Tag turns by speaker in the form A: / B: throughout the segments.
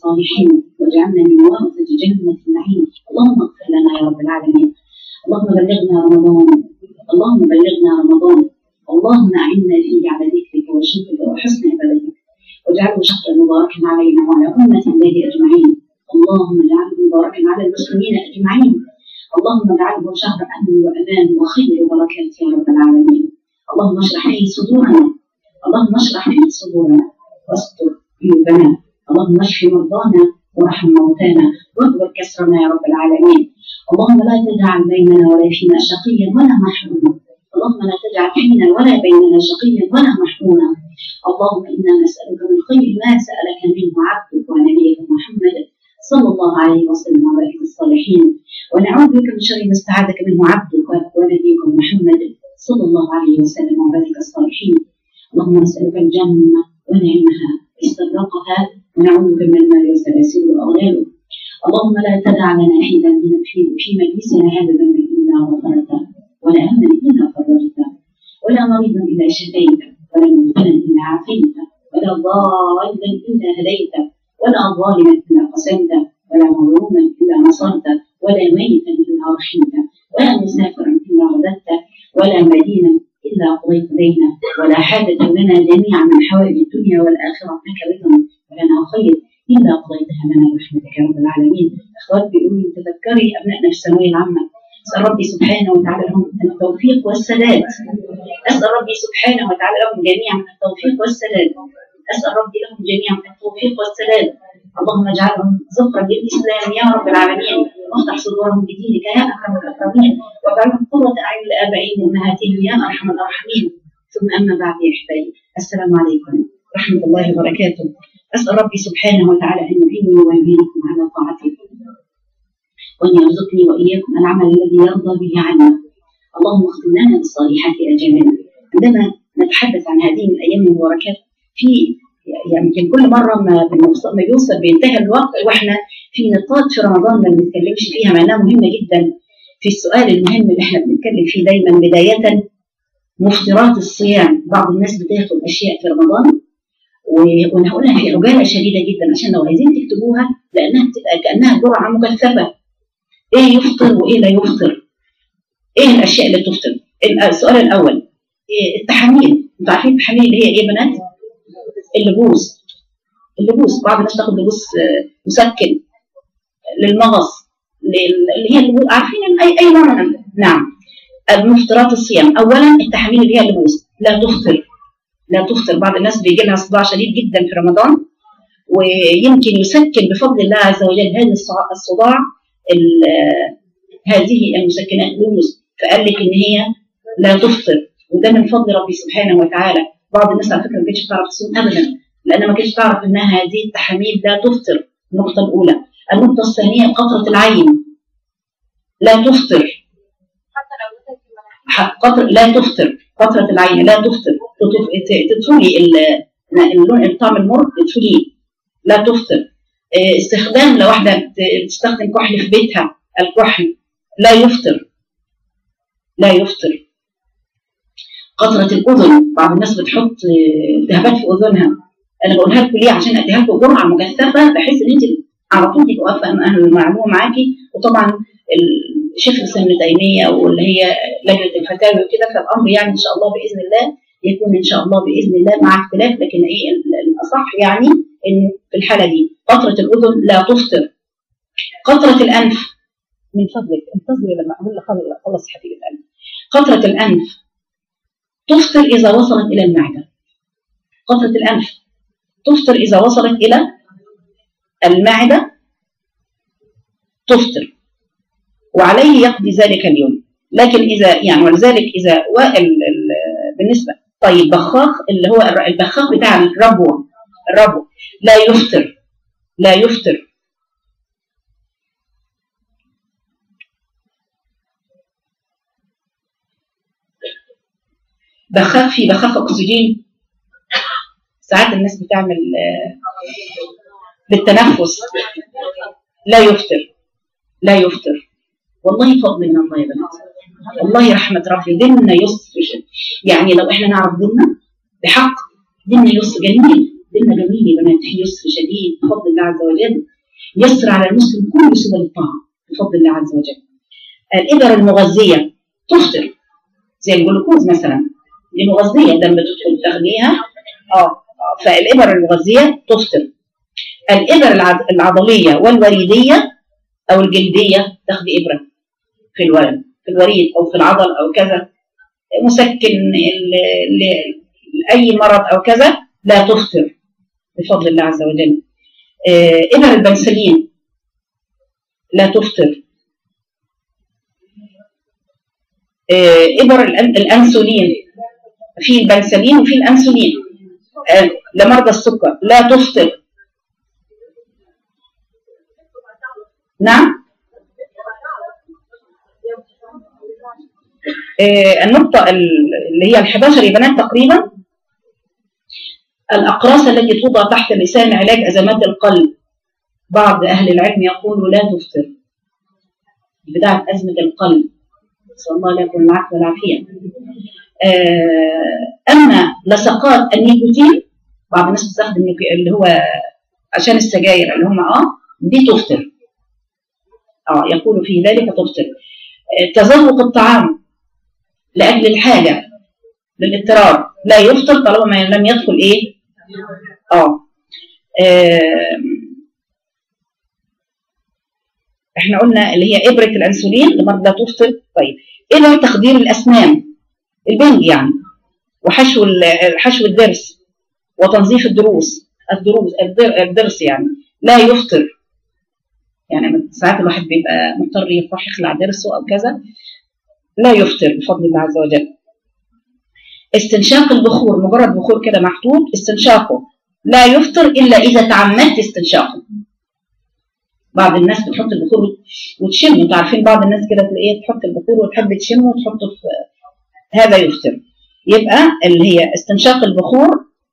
A: الصالحين واجعلنا من ورثة جنة النعيم اللهم اغفر لنا يا رب العالمين اللهم بلغنا رمضان اللهم بلغنا رمضان اللهم أعنا فيه على ذكرك وشكرك وحسن عبادتك واجعله شهرا مباركا علينا وعلى أمة الله أجمعين اللهم اجعله مباركا على المسلمين أجمعين اللهم اجعله شهر أمن وأمان وخير وبركات يا رب العالمين اللهم اشرح لي صدورنا اللهم اشرح لي صدورنا واستر عيوبنا اللهم اشف مرضانا وارحم موتانا واكبر كسرنا يا رب العالمين اللهم لا تجعل بيننا ولا فينا شقيا ولا محروما اللهم لا تجعل فينا ولا بيننا شقيا ولا محروما اللهم انا نسالك من خير ما سالك منه عبدك ونبيك محمد صلى الله عليه وسلم وبارك الصالحين ونعوذ بك من شر ما استعاذك منه عبدك ونبيك محمد صلى الله عليه وسلم وبارك الصالحين اللهم نسالك الجنه ونعيمها استغرقها ونعوذ بك من النار والسلاسل والاغلال اللهم لا تدع لنا حيدا في في مجلسنا هذا ذنبا الا غفرته ولا هما الا فرجته ولا مريضا الا شفيته ولا مبتلا الا عافيته ولا ضالا الا هديته ولا ظالما الا قسمته ولا مظلوما الا نصرته ولا ميتا الا رحمته ولا مسافرا الا رددته ولا مدينا الا قضيت دينه ولا حاجه لنا جميعا من حوائج الدنيا والاخره لك رضا ولنا خير الا قضيتها لنا برحمتك يا رب العالمين اخوات بيقولوا لي تذكري ابنائنا في الثانويه العامه اسال ربي سبحانه وتعالى لهم التوفيق والسداد اسال ربي سبحانه وتعالى لهم جميعا التوفيق والسداد اسال ربي لهم جميعا التوفيق والسداد اللهم اجعلهم ظفرا للاسلام يا رب العالمين وافتح صدورهم بدينك يا اكرم الاكرمين واجعلهم قرة اعين لابائهم وامهاتهم يا ارحم الراحمين ثم اما بعد يا احبائي السلام عليكم ورحمه الله وبركاته اسال ربي سبحانه وتعالى ان يعيني ويعينكم على طاعته وان يرزقني واياكم العمل الذي يرضى به عنا اللهم اختم لنا بالصالحات اجالنا عندما نتحدث عن هذه الايام المباركات في يعني يمكن كل مره ما ما بيوصل بينتهي الوقت واحنا في نقاط في رمضان ما بنتكلمش فيها مع انها مهمه جدا في السؤال المهم اللي احنا بنتكلم فيه دايما بدايه مفطرات الصيام بعض الناس بتاخد اشياء في رمضان وانا هقولها في عجاله شديده جدا عشان لو عايزين تكتبوها لانها بتبقى كانها جرعه مكثفه ايه يفطر وايه لا يفطر ايه الاشياء اللي تفطر السؤال الاول إيه التحاميل انتوا عارفين التحاميل اللي هي ايه يا بنات اللبوس اللبوس بعض الناس تاخد لبوس مسكن للمغص اللي هي اللبوس عارفين اي اي نوع من نعم المفطرات الصيام اولا التحاميل اللي هي اللبوس لا تفطر لا تفطر بعض الناس بيجي لها صداع شديد جدا في رمضان ويمكن يسكن بفضل الله عز وجل هذا الصداع هذه المسكنات اللبوس فقال لك ان هي لا تفطر وده من فضل ربي سبحانه وتعالى بعض الناس على فكره ما كانتش تعرف تصوم ابدا لان ما كانتش تعرف انها هذه التحاميل لا تفطر النقطه الاولى النقطه الثانيه قطره العين لا تفطر قطر لا تفطر قطره العين لا تفطر تدخلي اللون الطعم المر تدخليه لا تفطر استخدام لو واحده بتستخدم كحل في بيتها الكحل لا يفطر لا يفطر قطرة الأذن بعض الناس بتحط التهابات في أذنها أنا بقولها لكم ليه عشان أديها لكم جرعة مكثفة بحيث إن أنت على طول تبقى واقفة المعلومة معاكي وطبعا الشيخ الإسلام ابن تيمية واللي هي لجنة الفتاوى وكده فالأمر يعني إن شاء الله بإذن الله يكون إن شاء الله بإذن الله مع اختلاف لكن إيه الأصح يعني إنه في الحالة دي قطرة الأذن لا تفطر قطرة الأنف من فضلك انتظري لما أقول خلص حبيب الأنف قطرة الأنف تفطر إذا وصلت إلى المعدة قطرة الأنف تفطر إذا وصلت إلى المعدة تفطر وعليه يقضي ذلك اليوم لكن إذا يعني ولذلك إذا بالنسبة طيب بخاخ اللي هو البخاخ بتاع الربوة الربو لا يفطر لا يفطر بخاخ في بخاخ اكسجين ساعات الناس بتعمل للتنفس لا يفطر لا يفطر والله فضل من الله يا بنات والله رحمة ربي ديننا يسر يعني لو احنا نعرف ديننا بحق ديننا يسر جميل ديننا جميل يا بنات في يسر شديد بفضل الله عز وجل يسر على المسلم كل سبل الطاعه بفضل الله عز وجل الابر المغذيه تفطر زي الجلوكوز مثلا دي مغذيه لما تدخل تاخديها اه فالابر المغذيه تفطر الابر العض- العضليه والوريديه او الجلديه تاخدي ابره في الورم في الوريد او في العضل او كذا مسكن ل- ل- لاي مرض او كذا لا تفطر بفضل الله عز وجل آه، ابر البنسلين لا تفطر آه، ابر الأن- الانسولين في البنسلين وفي الانسولين آه، لمرضى السكر لا تفطر نعم آه، النقطة ال- اللي هي ال 11 يا بنات تقريبا الأقراص التي توضع تحت اللسان علاج أزمات القلب بعض أهل العلم يقول لا تفطر بتاعة أزمة القلب نسأل الله لكم العافية والعافية آه، أما لصقات النيكوتين بعض الناس بتستخدم النيكو- اللي هو عشان السجاير اللي هم اه دي تفطر اه يقول في ذلك تفطر آه، تذوق الطعام لأجل الحاجة للاضطرار لا يفطر طالما ما لم يدخل ايه اه آم، احنا قلنا اللي هي ابره الانسولين لمرضى لا تفطر طيب ابر تخدير الاسنان البنج يعني وحشو ال- حشو الضرس وتنظيف الضروس الضروس الضر- الضرس يعني لا يفطر يعني ساعات الواحد بيبقى مضطر يفرح يخلع ضرسه او كذا لا يفطر بفضل الله عز وجل استنشاق البخور مجرد بخور كده محطوط استنشاقه لا يفطر الا اذا تعمدت استنشاقه بعض الناس بتحط البخور وتشم انتوا عارفين بعض الناس كده تلاقيها تحط البخور وتحب تشمه وتحطه في هذا يفطر يبقى اللي هي استنشاق البخور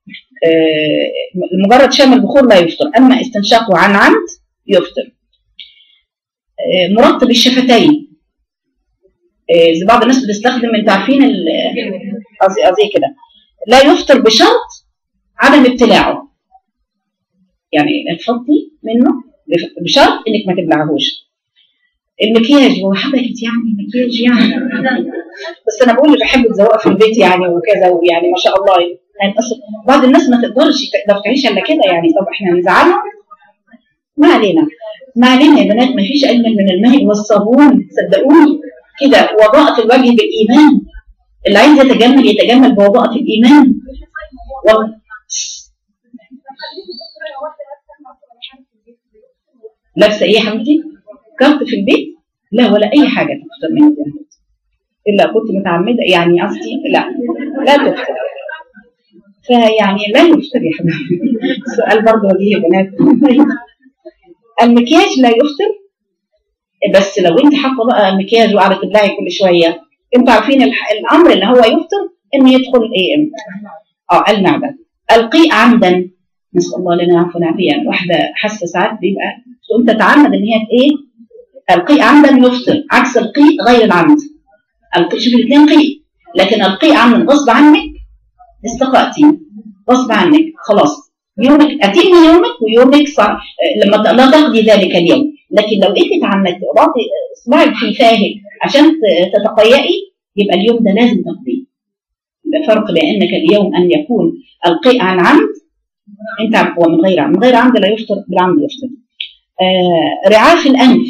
A: آه، مجرد شم البخور لا يفطر اما استنشاقه عن عمد يفطر آه، مرطب الشفتين آه، زي بعض الناس بتستخدم انتوا عارفين ال- قصدي قصدي كده لا يفطر بشرط عدم ابتلاعه يعني تحطي منه بف- بشرط انك ما تبلعهوش المكياج هو حبكت يعني المكياج يعني بس انا بقول اللي بحب تزوقها في البيت يعني وكذا ويعني ما شاء الله يعني أصل بعض الناس ما تقدرش تقدر تعيش الا كده يعني طب احنا نزعلهم ما علينا ما علينا يا بنات ما فيش اجمل من الماء والصابون صدقوني كده وضاءة الوجه بالايمان اللي عايز يتجمل يتجمل بوضاءة الايمان وال- لابسه ايه يا حبيبتي؟ كارت في البيت؟ لا ولا اي حاجه تفطر منها يا حبيبتي. الا كنت متعمده يعني قصدي لا لا تفطر فيعني لا يفطر يا حبيبي السؤال برضه وجيه يا بنات المكياج لا يفطر بس لو انت حاطه بقى مكياج وقاعده تبلعي كل شويه انتوا عارفين الح- الامر اللي هو يفطر ان يدخل ايه اه المعده القيء عمدا نسال الله لنا العفو والعافيه يعني واحده حاسه ساعات بيبقى تقوم تتعمد ان هي ايه القيء عمدا يفطر عكس القيء غير العمد القيء شوفي الاثنين قيء لكن القيء عمدا غصب عنك استقأتي غصب عنك خلاص يومك اتمي يومك ويومك صار لما ت- لا تقضي ذلك اليوم لكن لو انت تعمدتي وضعتي اصبعك في فاهك عشان ت- تتقيئي يبقى اليوم ده لازم تقضيه يبقى فرق بانك اليوم ان يكون القيء عن عمد انت عم- ومن غير عمد من غير عمد لا يفطر بالعمد يفطر آه رعاف الانف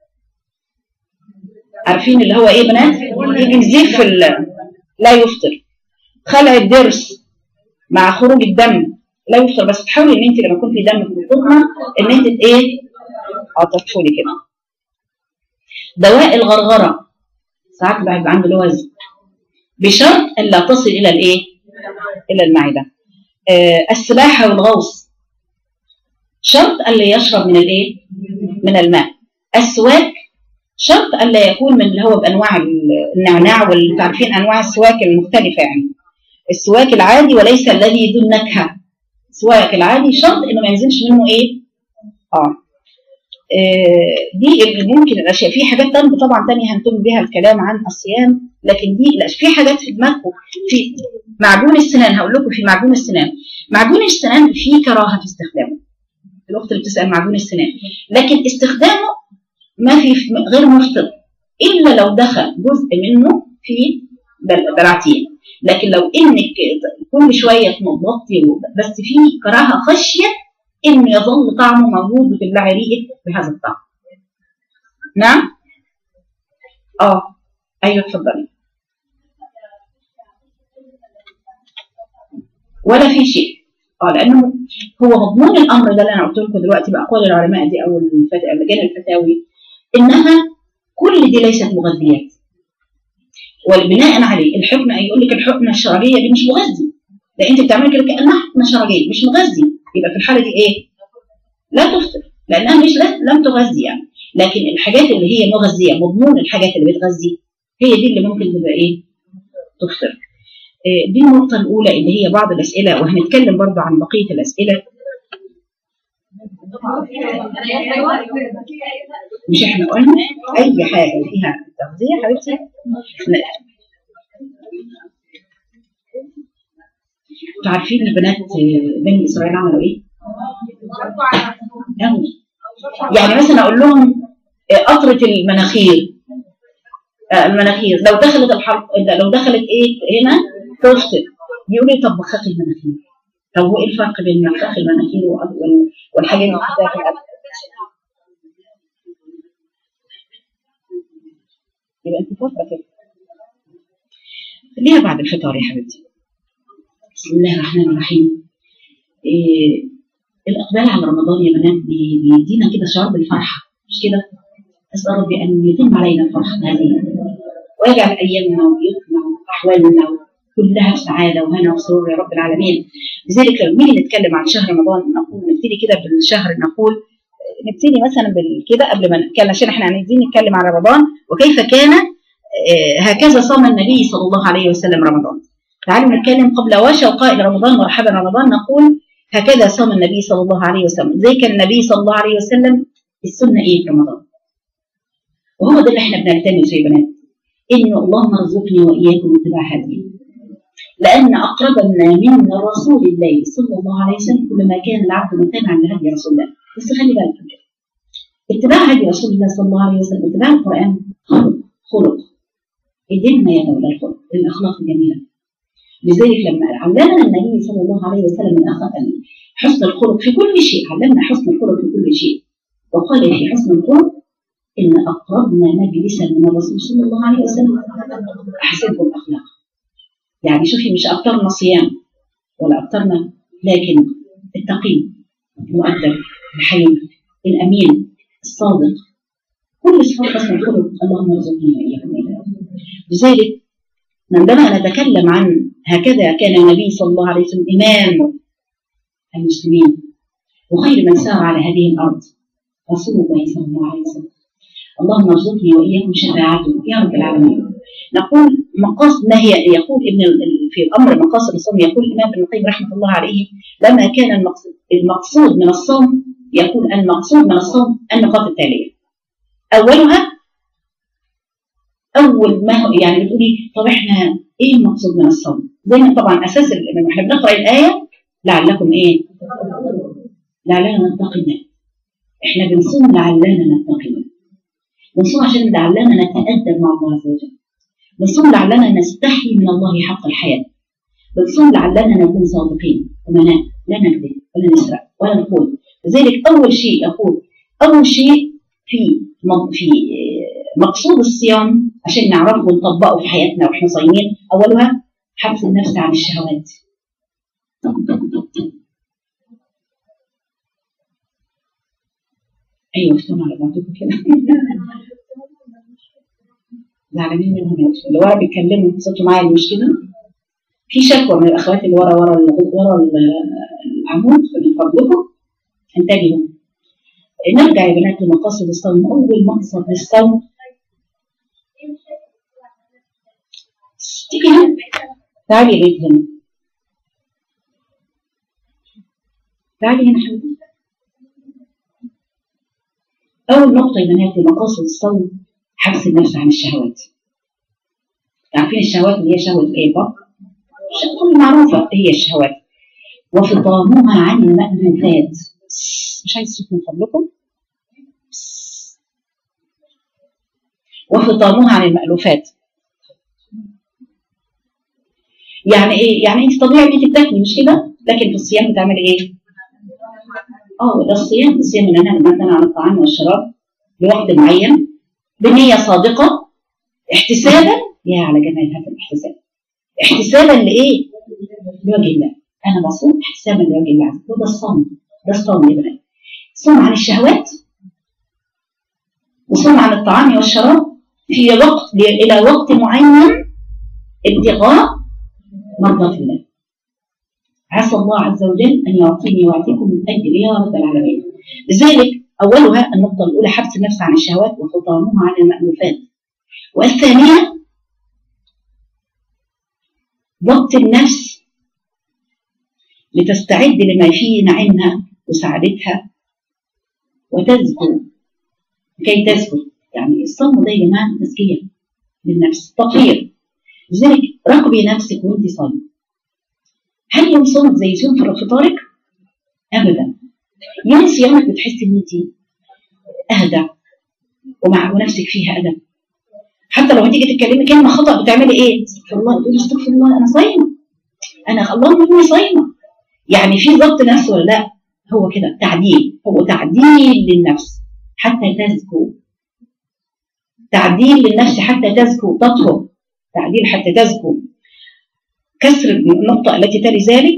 A: عارفين اللي هو ايه بنات يجي نزيف في ال- لا يفطر خلع الضرس مع خروج الدم لا يفطر بس تحاولي ان انت لما يكون في دم في البطنه ان انت ايه اه تطفولي كده دواء الغرغره ساعات الواحد بيبقى عنده لوز بشرط الا تصل الى الايه الى المعده آه السباحه والغوص شرط الا يشرب من الايه من الماء السواك شرط الا يكون من اللي هو بانواع النعناع واللي تعرفين انواع السواك المختلفه يعني السواك العادي وليس الذي ذو النكهه السواك العادي شرط انه ما ينزلش منه ايه اه
B: آه، دي اللي ممكن الاشياء في حاجات تانية طبعا تانية هنتم بها الكلام عن الصيام لكن دي لا في حاجات في دماغكم في معجون السنان هقول لكم في معجون السنان معجون السنان في كراهه في استخدامه الاخت اللي بتسال معجون السنان لكن استخدامه ما في غير مفطر الا لو دخل جزء منه في بل- بلعتين لكن لو انك كل شويه تنضغطي بس في كراهه خشيه انه يظل طعمه موجود وتبلعي ريقك بهذا الطعم نعم اه ايوه اتفضلي ولا في شيء اه لانه هو مضمون الامر ده اللي انا قلت لكم دلوقتي باقوال العلماء دي او الفت- لجان الفتاوي انها كل دي ليست مغذيات وبناء عليه الحكم يقول لك الحكمه الشرعيه دي مش مغذي ده انت بتعملي كده كانها حكمه شرعيه مش مغذي يبقى في الحاله دي ايه؟ لا تفطر لانها مش لا- لم تغذي يعني لكن الحاجات اللي هي مغذيه مضمون الحاجات اللي بتغذي هي دي اللي ممكن تبقى ايه؟ تفطر آه، دي النقطة الأولى اللي هي بعض الأسئلة وهنتكلم برضه عن بقية الأسئلة مش احنا قلنا أي حاجة فيها تغذية حبيبتي لا. انتوا عارفين البنات آه، بني إسرائيل عملوا إيه؟ أوي. يعني مثلا أقول لهم آه، قطرة المناخير آه، المناخير لو دخلت الحلق لو دخلت ايه هنا تفطر يقول لي طب بخاخ المناخير طب هو ايه الفرق بين بخاخ المناخير وال- وال- والحاجات اللي بتحطها في الأكل؟ يبقى انت فتره كده خليها بعد الفطار يا حبيبتي بسم الله الرحمن الرحيم إيه الاقبال على رمضان يا بنات بي- بيدينا كده شعور بالفرحه مش كده؟ اسال ربي ان يتم علينا الفرحه هذه ويجعل ايامنا وبيوتنا واحوالنا كلها سعاده وهنا وسرور يا رب العالمين لذلك لما نيجي نتكلم عن شهر رمضان نقول نبتدي كده بالشهر نقول نبتدي مثلا بالكده قبل ما نتكلم عشان احنا عايزين نتكلم عن رمضان وكيف كان آه، هكذا صام النبي صلى الله عليه وسلم رمضان تعالوا نتكلم قبل وشوقاء إلى رمضان مرحبا رمضان نقول هكذا صام النبي صلى الله عليه وسلم زي كان النبي صلى الله عليه وسلم السنه ايه في رمضان وهو ده اللي احنا بنلتمسه يا بنات انه اللهم ارزقني واياكم اتباع هديه لان اقربنا من رسول الله صلى الله عليه وسلم كلما كان العبد متابعا لهدي رسول الله بس خلي بالك من كده. اتباع هدي رسول الله صلى الله عليه وسلم اتباع القران خلق خلق ايدينا يا دولة الخلق الاخلاق الجميله لذلك لما علمنا النبي صلى الله عليه وسلم الأخ- حسن الخلق في كل شيء علمنا حسن الخلق في كل شيء وقال في حسن الخلق إن أقربنا مجلسا من الرسول صلى الله عليه وسلم أحسنكم الأخلاق يعني شوفي مش أكترنا صيام ولا أكترنا لكن التقي المؤدب الحليم الأمين الصادق كل صفات حسن الخلق اللهم ارزقنا وإياكم إياه. لذلك عندما نتكلم عن هكذا كان النبي صلى الله عليه وسلم إمام المسلمين وخير من سار على هذه الأرض رسول الله صلى الله عليه وسلم اللهم ارزقني وإياكم شفاعته يا رب العالمين نقول مقاصد ما هي يقول ابن ال- ال- في الأمر مقاصد الصوم يقول الإمام ابن القيم رحمة الله عليه لما كان المقصود, المقصود من الصوم يقول المقصود من الصوم النقاط التالية أولها اول ما هو يعني بتقولي طب احنا ايه المقصود من الصوم؟ زي ما طبعا اساس ال- لما احنا بنقرا الايه لعلكم ايه؟ لعلنا نتقي الله. احنا بنصوم لعلنا نتقي الله. بنصوم عشان لعلنا نتادب مع الله عز وجل. بنصوم لعلنا نستحي من الله حق الحياه. بنصوم لعلنا نكون صادقين امناء لا نكذب ولا نسرق ولا نقول لذلك اول شيء يقول اول شيء في م- في آه، مقصود الصيام عشان نعرفه ونطبقه في حياتنا واحنا صايمين اولها حبس النفس عن الشهوات ايوه افتحوا على بعضكم كده زعلانين منهم يا أخي. اللي ورا بيتكلموا صوتوا معايا مش كده في شكوى من الاخوات اللي ورا ورا ال- ورا ال- العمود من فضلكم انتبهوا نرجع يا بنات لمقاصد الصوم اول مقصد للصوم تيجي هنا تعالي يا بنت هنا تعالي هنا حبيبتي أول نقطة يا بنات لمقاصد الصوم حبس النفس عن الشهوات عارفين الشهوات اللي هي شهوة ايه بقى؟ كل معروفة هي الشهوات وفطامها عن المألوفات مش عايز صوت من فضلكم وفطامها عن المألوفات يعني ايه؟ يعني انت طبيعي انك بتاكلي مش كده؟ لكن في الصيام بتعملي ايه؟ اه ده الصيام الصيام ان انا نمتنع عن الطعام والشراب لوقت معين بنية صادقة احتسابا يا على جمال هذا الاحتساب احتسابا لايه؟ لوجه الله انا بصوم احتسابا لوجه الله عز وجل ده الصوم ده الصوم يا بنات صوم عن الشهوات وصوم عن الطعام والشراب في وقت الى وقت معين ابتغاء مرضاة الله عسى الله عز وجل ان يعطيني ويعطيكم من اجل يا رب العالمين لذلك اولها النقطه الاولى حبس النفس عن الشهوات وفطامها عن المألوفات والثانيه ضبط النفس لتستعد لما فيه نعيمها وسعادتها وتزكو كي تزكو يعني الصوم ده يا جماعه تزكيه للنفس تطهير لذلك راقبي نفسك وانت صايمه هل يوم صومك زي يوم فطارك؟ ابدا يوم صيامك بتحسي ان انت اهدى ومع ونفسك فيها ادب حتى لو تيجي تتكلمي كلمه خطا بتعملي ايه؟ استغفر الله تقولي استغفر الله انا صايمه انا اللهم اني صايمه يعني في ضبط نفس ولا لا؟ هو كده تعديل هو تعديل للنفس حتى تزكو تعديل للنفس حتى تزكو تطهر تعديل حتى تزكو كسر النقطة التي تلي ذلك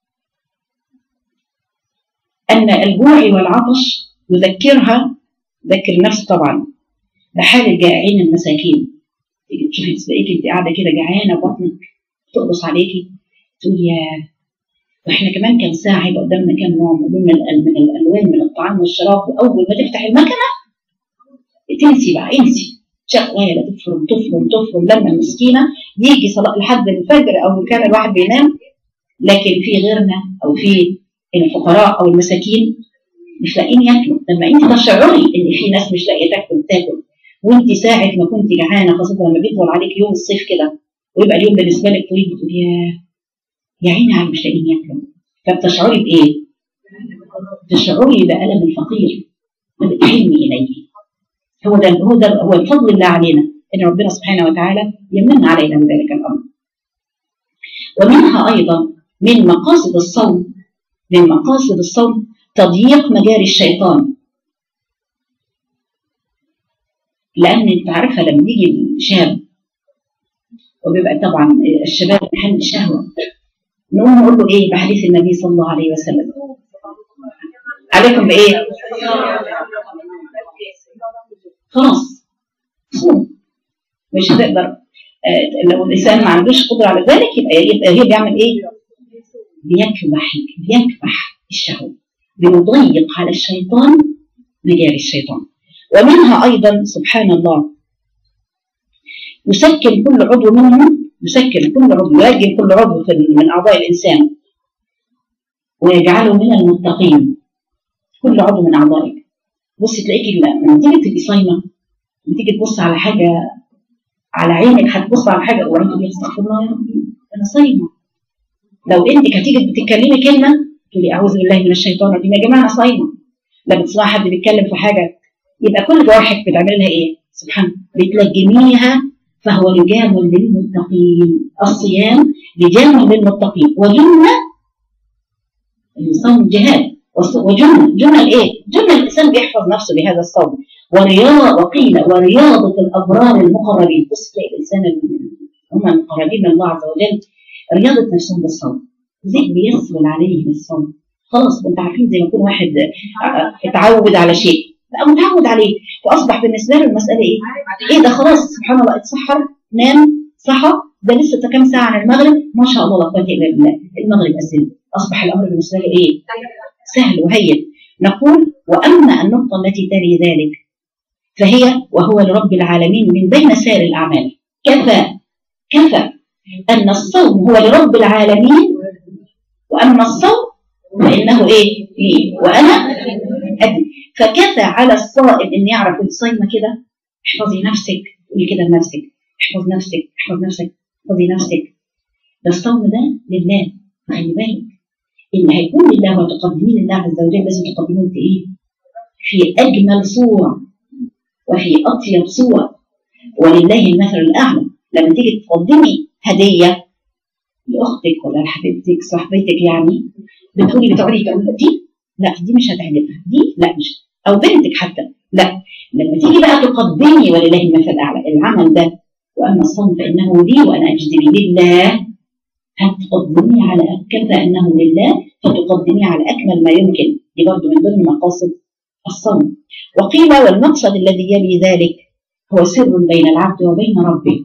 B: أن الجوع والعطش يذكرها ذكر النفس طبعا بحال الجائعين المساكين تيجي تشوفي تلاقيكي انت قاعده كده جعانه بطنك تقرص عليكي تقول يا واحنا كمان كام ساعه هيبقى قدامنا كام نوع من من الالوان من الطعام والشراب واول ما تفتح المكنه تنسي بقى انسي شغاله تفرم تفرم تفرم لما المسكينه يجي صلاة لحد الفجر او كان الواحد بينام لكن في غيرنا او في الفقراء او المساكين مش لاقيين ياكلوا لما انت تشعري ان في ناس مش لاقيه تاكل تاكل وانت ساعه ما كنت جعانه خاصه لما بيطول عليك يوم الصيف كده ويبقى اليوم بالنسبه لك طويل بتقول يا يا عيني على مش لاقيين ياكلوا فبتشعري بايه؟ تشعري بألم الفقير فبتحني اليه هو ده هو ده هو الفضل الله علينا ان ربنا سبحانه وتعالى يمن علينا بذلك الامر. ومنها ايضا من مقاصد الصوم من مقاصد الصوم تضييق مجاري الشيطان. لان انت عارفه لما بيجي شاب وبيبقى طبعا الشباب محل الشهوه نقوم نقول له ايه بحديث النبي صلى الله عليه وسلم عليكم بايه؟ خلاص صوم مش هتقدر آه لو الانسان ما عندوش قدره على ذلك يبقى يبقى هي بيعمل ايه؟ بيكبح بيكبح الشهوه بيضيق على الشيطان مجاري الشيطان ومنها ايضا سبحان الله يسكن كل عضو منهم يسكن كل عضو يوجه كل عضو من اعضاء الانسان ويجعله من المتقين كل عضو من اعضائك بصي تلاقيكي لما تيجي تبقي صايمه لما تيجي تبص على حاجه على عينك هتبص على حاجه وانت تقولي استغفر الله يا ربي انا صايمه لو انت هتيجي بتتكلمي كلمه تقولي اعوذ بالله من الشيطان الرجيم يا جماعه انا صايمه لما تسمعي حد بيتكلم في حاجه يبقى كل جوارحك بتعملي لها ايه؟ سبحان بتلجميها فهو لجام للمتقين الصيام لجام للمتقين وجنه الصوم جهاد وجنة جنة الايه؟ جنة الانسان بيحفظ نفسه بهذا الصوم ورياض وقيل ورياضة الابرار المقربين بص تلاقي الانسان هم المقربين من الله عز وجل رياضة نفسهم بالصوم زي بيسهل عليه بالصوم خلاص انت عارفين زي ما يكون واحد اتعود على شيء بقى متعود عليه واصبح بالنسبه له المساله ايه؟ ايه ده خلاص سبحان الله اتسحر نام صحى ده لسه كام ساعه عن المغرب ما شاء الله لا قوه الا بالله المغرب اذن اصبح الامر بالنسبه له ايه؟ سهل وهين نقول واما النقطه التي تلي ذلك فهي وهو لرب العالمين من بين سائر الاعمال كفى كفى ان الصوم هو لرب العالمين واما الصوم فإنه إيه؟ إيه؟ وأنا أدري فكفى على الصائم إن يعرف إن صايمة كده احفظي نفسك قولي كده لنفسك احفظ نفسك احفظ نفسك احفظي نفسك ده الصوم ده لله خلي بالك اللي هيكون لله وتقدمين الله عز وجل لازم تقدميه انت ايه؟ في اجمل صوره وفي اطيب صوره ولله المثل الاعلى لما تيجي تقدمي هديه لاختك ولا لحبيبتك صاحبتك يعني بتقولي بتقعدي تقولي دي لا دي مش هتعجبها دي لا مش او بنتك حتى لا لما تيجي بقى تقدمي ولله المثل الاعلى العمل ده واما الصوم فانه لي وانا اجزي به لله هتقدميه على كفى انه لله فتقدميه على اكمل ما يمكن دي برضه من ضمن مقاصد الصوم وقيل والمقصد الذي يلي ذلك هو سر بين العبد وبين ربه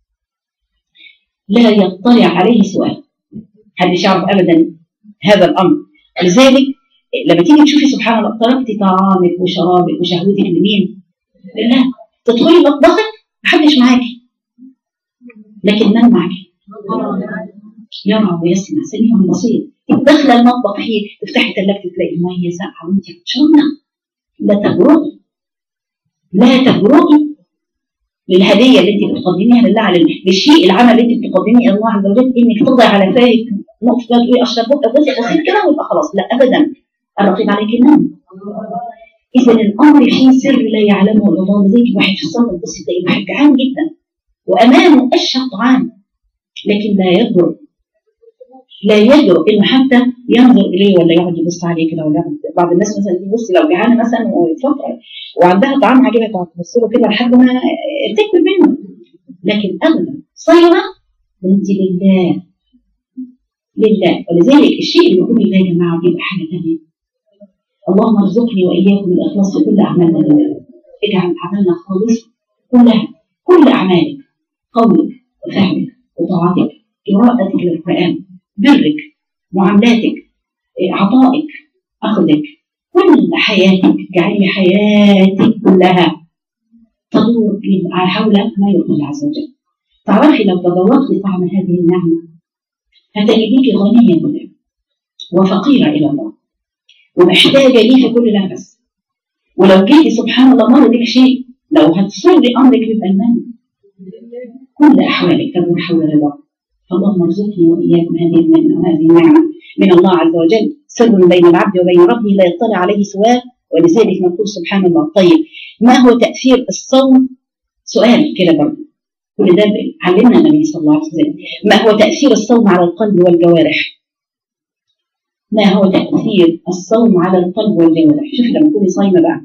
B: لا يطلع عليه سؤال محدش يعرف ابدا هذا الامر لذلك لما تيجي تشوفي سبحان الله تركتي طعامك وشرابك وشهوتك لمين؟ لله تدخلي مطبخك محدش معاكي لكن من معاكي؟ يرى ويسمع سميع بصير داخله المطبخ فيه تفتحي ثلاجتك تلاقي ميه ساقعه وانت بتشربنا لا تجرؤي لا تجرؤي للهديه اللي انت بتقدميها لله على للشيء العمل اللي انت بتقدميه الى الله عز وجل انك تضع على فاك نقطه تقولي اشرب بقى بس بسيط كده ويبقى خلاص لا ابدا الرقيب عليك النوم اذا الامر فيه سر لا يعلمه الا الله زي واحد في الصلاه بص تلاقي واحد جعان جدا وامامه اشهى طعام لكن لا يجرؤ لا يجرؤ انه حتى ينظر اليه ولا يقعد يبص عليه كده ولا يقعد بعض الناس مثلا تبص لو جعانه مثلا وفتره وعندها طعام عاجبها تقعد تبص له كده لحد ما تكبر منه لكن ابدا صايمه انت لله لله ولذلك الشيء اللي بيكون لله يا جماعه بيبقى حاجه ثانيه اللهم ارزقني واياكم الاخلاص في كل اعمالنا لله اجعل اعمالنا خالصه كلها كل اعمالك قولك وفهمك وطاعتك قراءتك للقران برك معاملاتك عطائك اخذك كل حياتك اجعلي حياتك كلها تدور حول ما يرضي الله عز وجل تعرفي لو تذوقتي طعم هذه النعمه هتجديك غنيه بالله وفقيره الى الله ومحتاجه ليه في كل نفس ولو جيتي سبحان الله مر بك شيء لو هتصلي امرك بيبقى المن كل احوالك تدور حول رضاه فاللهم ارزقني واياكم هذه المنه وهذه النعمه من الله عز وجل سر بين العبد وبين ربه لا يطلع عليه سواه ولذلك نقول سبحان الله طيب ما هو تاثير الصوم سؤال كده برضه كل ده علمنا النبي صلى الله عليه وسلم ما هو تاثير الصوم على القلب والجوارح ما هو تاثير الصوم على القلب والجوارح شوفي لما تكوني صايمه بقى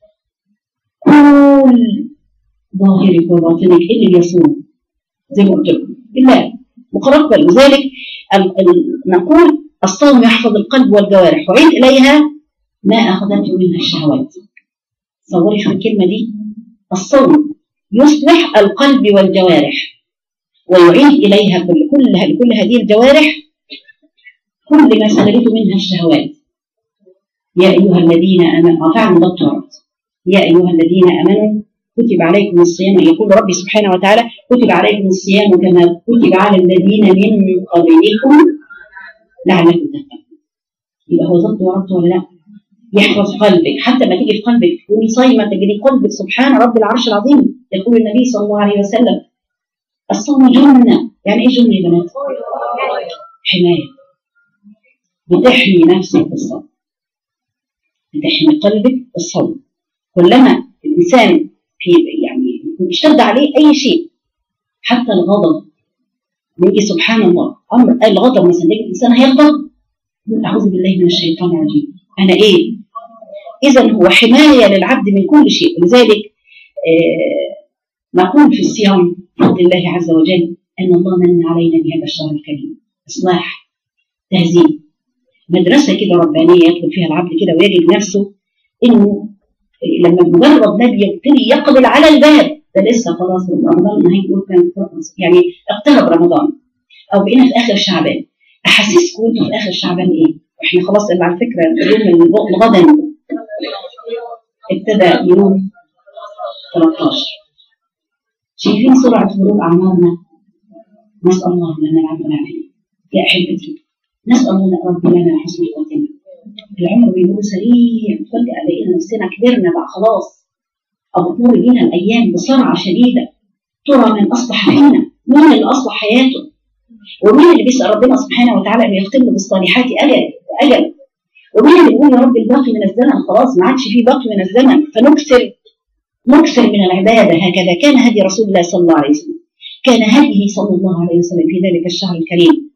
B: كل ظاهرك وباطنك ايه اللي يصوم زي ما قلت لكم بالله مقربا لذلك نقول الصوم يحفظ القلب والجوارح وعيد اليها ما اخذته منها الشهوات صوري شوف الكلمه دي الصوم يصلح القلب والجوارح ويعيد اليها كل كل كل هذه الجوارح كل ما سلبته منها الشهوات يا ايها الذين امنوا فعلا ضبط يا ايها الذين امنوا كتب عليكم الصيام يقول ربي سبحانه وتعالى كتب عليكم الصيام كما كتب على الذين من قبلكم لعلكم تتقون يبقى هو ضبط وربط ولا لا؟ يحفظ قلبك حتى ما تيجي في قلبك تكوني صايمه تجري قلبك سبحان رب العرش العظيم يقول النبي صلى الله عليه وسلم الصوم جنه يعني ايه جنه يا بنات؟ حمايه بتحمي نفسك بالصوم بتحمي قلبك بالصوم كلما الانسان في يعني اشتد عليه اي شيء حتى الغضب يجي سبحان الله امر الغضب مثلا يجي الانسان هيغضب يقول اعوذ بالله من الشيطان الرجيم انا ايه اذا هو حمايه للعبد من كل شيء ولذلك آه نقول في الصيام بفضل الله عز وجل ان الله من علينا بهذا الشهر الكريم اصلاح تهذيب مدرسه كده ربانيه يدخل فيها العبد كده ويجد نفسه انه لما مجرد ما بيبتدي يقبل على الباب ده لسه خلاص رمضان هيقول كان يعني اقترب رمضان او بقينا في اخر شعبان احاسيسكم انتوا في اخر شعبان ايه؟ احنا خلاص على فكره اليوم الغدا ابتدى يوم 13 شايفين سرعه مرور اعمارنا نسال الله لنا العفو والعافيه يا احبتي نسال الله رب لنا حسن الخاتمه
A: العمر بيمر سريع فجأة لقينا نفسنا كبرنا بقى خلاص أو بتمر بينا الأيام بسرعة شديدة ترى من أصلح فينا مين اللي أصلح حياته ومين اللي بيسأل ربنا سبحانه وتعالى أن يختم بالصالحات أجل أجل ومين اللي بيقول يا رب الباقي من الزمن خلاص ما عادش فيه باقي من الزمن فنكثر نكثر من العبادة هكذا كان هدي رسول الله صلى الله عليه وسلم كان هديه صلى الله عليه وسلم في ذلك الشهر الكريم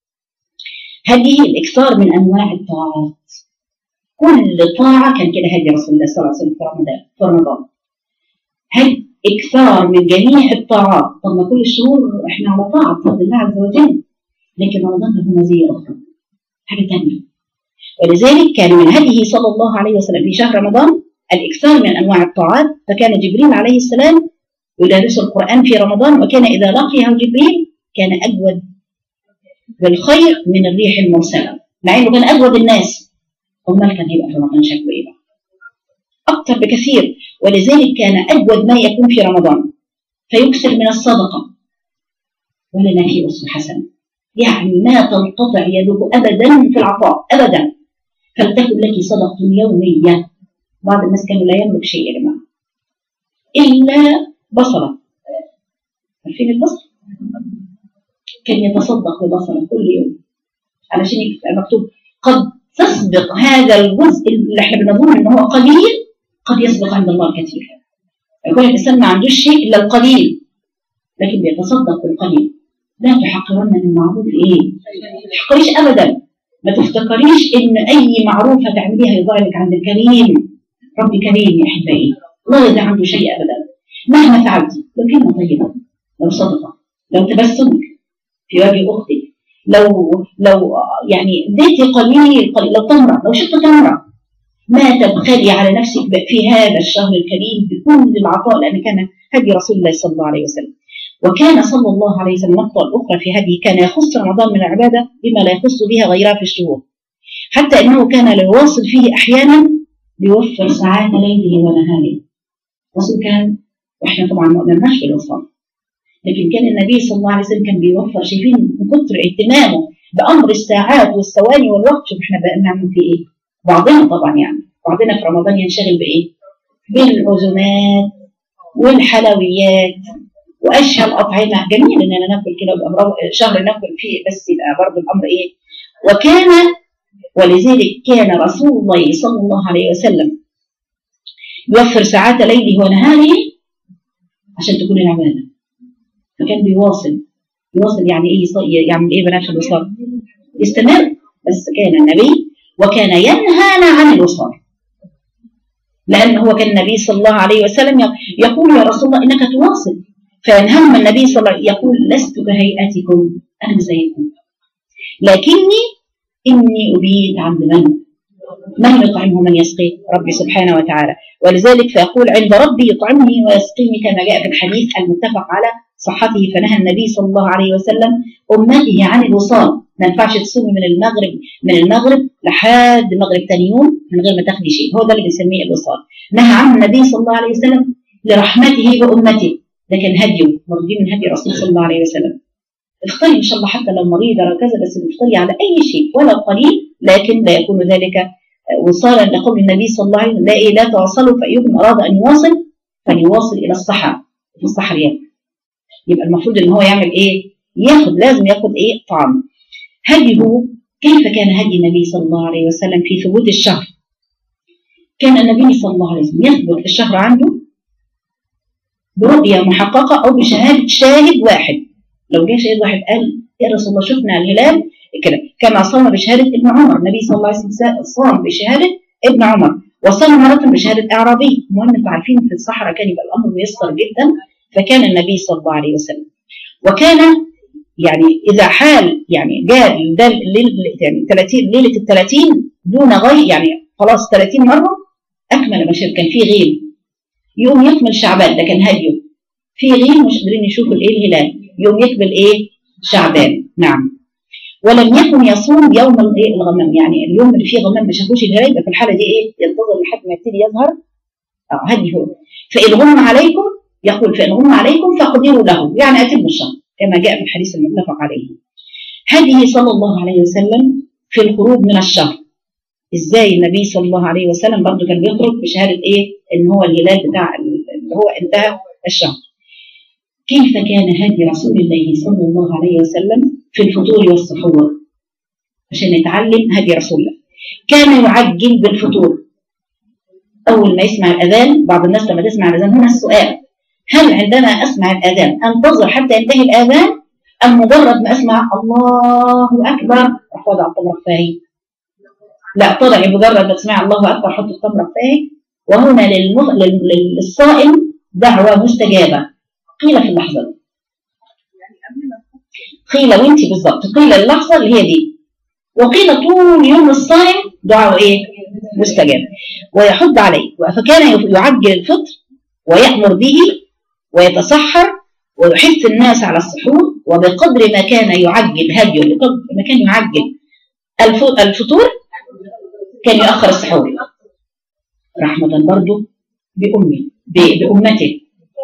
A: هديه الإكثار من أنواع الطاعات كل طاعة كان كده هدي رسول الله صلى الله عليه وسلم في رمضان في رمضان هدي إكثار من جميع الطاعات طب ما كل الشهور إحنا على طاعة بفضل الله عز وجل لكن رمضان له مزية أخرى حاجة ثانية ولذلك كان من هديه صلى الله عليه وسلم في شهر رمضان الإكثار من أنواع الطاعات فكان جبريل عليه السلام يدرس القرآن في رمضان وكان إذا لقيه جبريل كان أجود بالخير من الريح المرسلة مع إنه كان أجود الناس أمال كان هيبقى في رمضان شكله إيه بقى؟ أكثر بكثير ولذلك كان أجود ما يكون في رمضان فيكثر من الصدقة ولنا في أسوة حسنة يعني ما تنقطع يده أبدا في العطاء أبدا فلتكن لك صدقة يومية بعض الناس كانوا لا يملك شيء يا جماعة إلا بصرة عارفين البصر؟ كان يتصدق ببصرة كل يوم علشان يبقى مكتوب قد تسبق هذا الجزء اللي احنا بنظن ان هو قليل قد يسبق عند الله كثير يكون الانسان ما عندوش شيء الا القليل لكن بيتصدق بالقليل لا تحقرن من المعروف ايه؟ ما تحقريش ابدا ما تفتكريش ان اي معروف هتعمليه هيضيع لك عند الكريم ربي كريم يا احبائي لا يضيع عنده شيء ابدا مهما فعلتي لو كلمه طيبه لو صدقه لو تبسم في وجه اختك لو لو يعني اديتي قليل قليل لو تمره لو شفت تمره ما تبخلي على نفسك في هذا الشهر الكريم بكل العطاء لان كان هدي رسول الله صلى الله عليه وسلم وكان صلى الله عليه وسلم النقطة الأخرى في هذه كان يخص رمضان من العبادة بما لا يخص بها غيرها في الشهور حتى أنه كان ليواصل فيه أحيانا ليوفر ساعات ليله ونهاره الرسول كان واحنا طبعا ما قدرناش في الوصال لكن كان النبي صلى الله عليه وسلم كان بيوفر شايفين من كتر اهتمامه بامر الساعات والثواني والوقت شوف احنا بقى بنعمل في ايه بعضنا طبعا يعني بعضنا في رمضان ينشغل بايه بالعزومات والحلويات واشهى الاطعمه جميل اننا ناكل كده ويبقى شهر ناكل فيه بس يبقى برضه الامر ايه وكان ولذلك كان رسول الله صلى الله عليه وسلم يوفر ساعات ليله ونهاره عشان تكون العباده فكان بيواصل يواصل يعني ايه يعمل ايه بنات الوصال يستمر بس كان النبي وكان ينهانا عن الوصال لأن هو كان النبي صلى الله عليه وسلم يقول يا رسول الله إنك تواصل فينهاهم النبي صلى الله عليه وسلم يقول لست كهيئتكم أنا زيكم لكني إني أبيد عند من من يطعمه من يسقيه ربي سبحانه وتعالى ولذلك فيقول عند ربي يطعمني ويسقيني كما جاء في الحديث المتفق على صحته فنهى النبي صلى الله عليه وسلم أمته عن الوصال ما ينفعش تصومي من المغرب من المغرب لحد مغرب ثاني يوم من غير ما تاخدي شيء هو ده اللي بنسميه الوصال نهى عنه النبي صلى الله عليه وسلم لرحمته بأمته ده كان هديه مرضي من هدي الرسول صلى الله عليه وسلم اختاري ان شاء الله حتى لو مريضه او كذا بس اختاري على اي شيء ولو قليل لكن لا يكون ذلك وصالا لقول النبي صلى الله عليه وسلم لا إيه لا تواصلوا فايكم اراد ان يواصل فليواصل الى الصحراء في الصحراء يبقى المفروض ان هو يعمل ايه؟ ياخد لازم ياخد ايه؟ طعام هديه كيف كان هدي النبي صلى الله عليه وسلم في ثبوت الشهر؟ كان النبي صلى الله عليه وسلم يثبت الشهر عنده برؤية محققة أو بشهادة شاهد واحد لو جاء شاهد واحد قال يا رسول الله شفنا الهلال كده كما صام بشهادة ابن عمر النبي صلى الله عليه وسلم صام بشهادة ابن عمر وصام مرة بشهادة أعرابي المهم أنتم عارفين في الصحراء كان يبقى الأمر ميسر جدا فكان النبي صلى الله عليه وسلم وكان يعني إذا حال يعني جاء يعني 30 ليلة ال 30 دون غير يعني خلاص 30 مرة أكمل مشهد كان في غيب يوم يكمل شعبان ده كان هديه في غيب مش قادرين يشوفوا الايه الهلال يوم يكمل ايه شعبان نعم ولم يكن يصوم يوم الايه الغمام يعني اليوم اللي فيه غمام ما شافوش الهلال يبقى في الحاله دي ايه ينتظر لحد ما يبتدي يظهر اه هديه فان غم عليكم يقول فان غم عليكم فاقدروا له يعني اتموا الشهر كما جاء في الحديث المتفق عليه هديه صلى الله عليه وسلم في الخروج من الشهر
B: ازاي النبي صلى الله عليه وسلم برضه كان بيخرج بشهاده ايه ان هو الهلال بتاع اللي هو انتهى الشهر كيف كان هدي رسول الله صلى الله عليه وسلم في الفطور والسحور عشان نتعلم هدي رسول الله كان يعجل بالفطور اول ما يسمع الاذان بعض الناس لما تسمع الاذان هنا السؤال هل عندما اسمع الاذان انتظر حتى ينتهي الاذان ام مجرد ما اسمع الله اكبر اروح وضع التمر فاهي لا طلع مجرد ما تسمع الله اكبر حط التمر فاهي وهنا للمغ... لل... للصائم دعوه مستجابه قيل في اللحظه دي قيل وانت بالظبط قيل اللحظه اللي هي دي وقيل طول يوم الصائم دعاء ايه مستجاب ويحض عليه فكان يعجل الفطر ويأمر به ويتصحر ويحث الناس على السحور وبقدر ما كان يعجل هديه بقدر ما كان يعجل الفطور كان يؤخر السحور رحمة برضه بأمي بأمته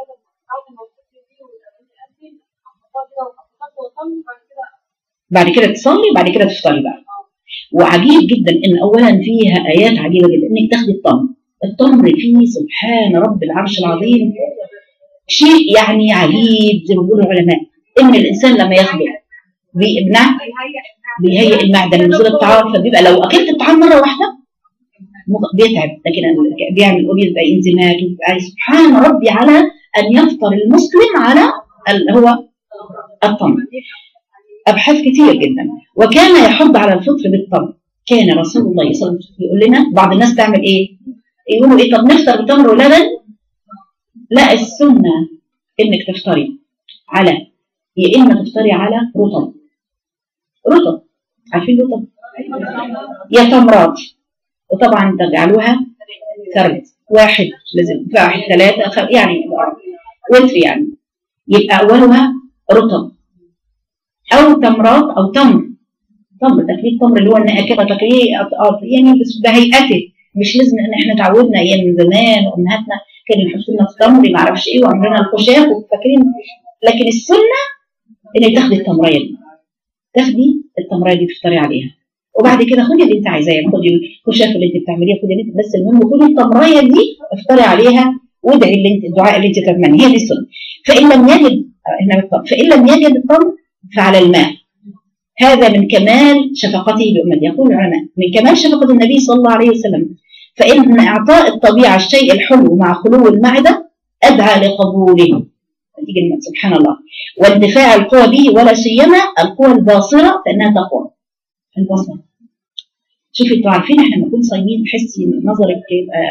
B: بعد كده تصلي وبعد كده تفطري بقى وعجيب جدا ان اولا فيها ايات عجيبه جدا انك تاخدي التمر التمر فيه سبحان رب العرش العظيم شيء يعني عجيب زي ما بيقولوا العلماء ان الانسان لما ياخده بيمنع بيهيئ المعده من نزول الطعام فبيبقى لو اكلت الطعام مره واحده بيتعب لكن بيعمل بيبقى انزيمات وبيبقى سبحان ربي على ان يفطر المسلم على اللي هو التمر ابحاث كتير جدا وكان يحض على الفطر بالتمر كان رسول الله صلى الله عليه وسلم يقول لنا بعض الناس تعمل ايه يقولوا ايه طب نفطر بتمر ولبن لا السنه انك تفطري على يا اما تفطري على رطب رطب عارفين رطب يا تمرات وطبعا تجعلوها ثرد واحد لازم واحد ثلاثة يعني وتر يعني يبقى أولها رطب أو تمرات أو تمر تمر تكليف تمر اللي هو النقاكبة تكليف يعني بس بهيئته مش لازم ان احنا تعودنا ايام من زمان وامهاتنا كانوا يحطوا لنا التمر ما اعرفش ايه وعملنا الخشاف وفاكرين لكن السنه ان تاخدي التمريه دي تاخدي التمريه دي تفطري عليها وبعد كده خدي اللي انت عايزاه خدي الخشاف اللي انت بتعمليه خدي اللي انت بس المهم خدي التمريه دي افطري عليها وادعي اللي انت الدعاء اللي انت تتمنيه هي دي السنه فان لم يجد هنا فان لم يجد التمر فعلى الماء هذا من كمال شفقته بأمته يقول العلماء من كمال شفقة النبي صلى الله عليه وسلم فإن إعطاء الطبيعة الشيء الحلو مع خلو المعدة أدعى لقبوله سبحان الله واندفاع القوى به ولا سيما القوى الباصرة فإنها تقوى البصر شوفي انتوا عارفين احنا لما نكون صايمين تحسي نظرك يبقى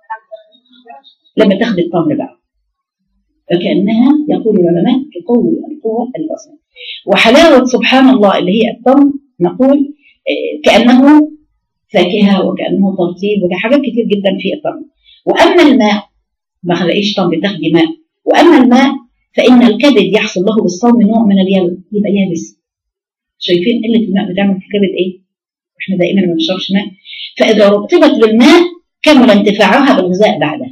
B: لما تاخدي التمر بقى فكأنها يقول العلماء تقوي القوى البصر وحلاوة سبحان الله اللي هي التمر نقول كأنه فاكهة وكأنه ترطيب وحاجات كتير جدا في التمر وأما الماء ما خلقيش تمر تاخدي ماء وأما الماء فإن الكبد يحصل له بالصوم نوع من اليابس يبقى يابس شايفين قلة الماء بتعمل في الكبد إيه؟ إحنا دائما ما بنشربش ماء فإذا رطبت بالماء كمل انتفاعها بالغذاء بعده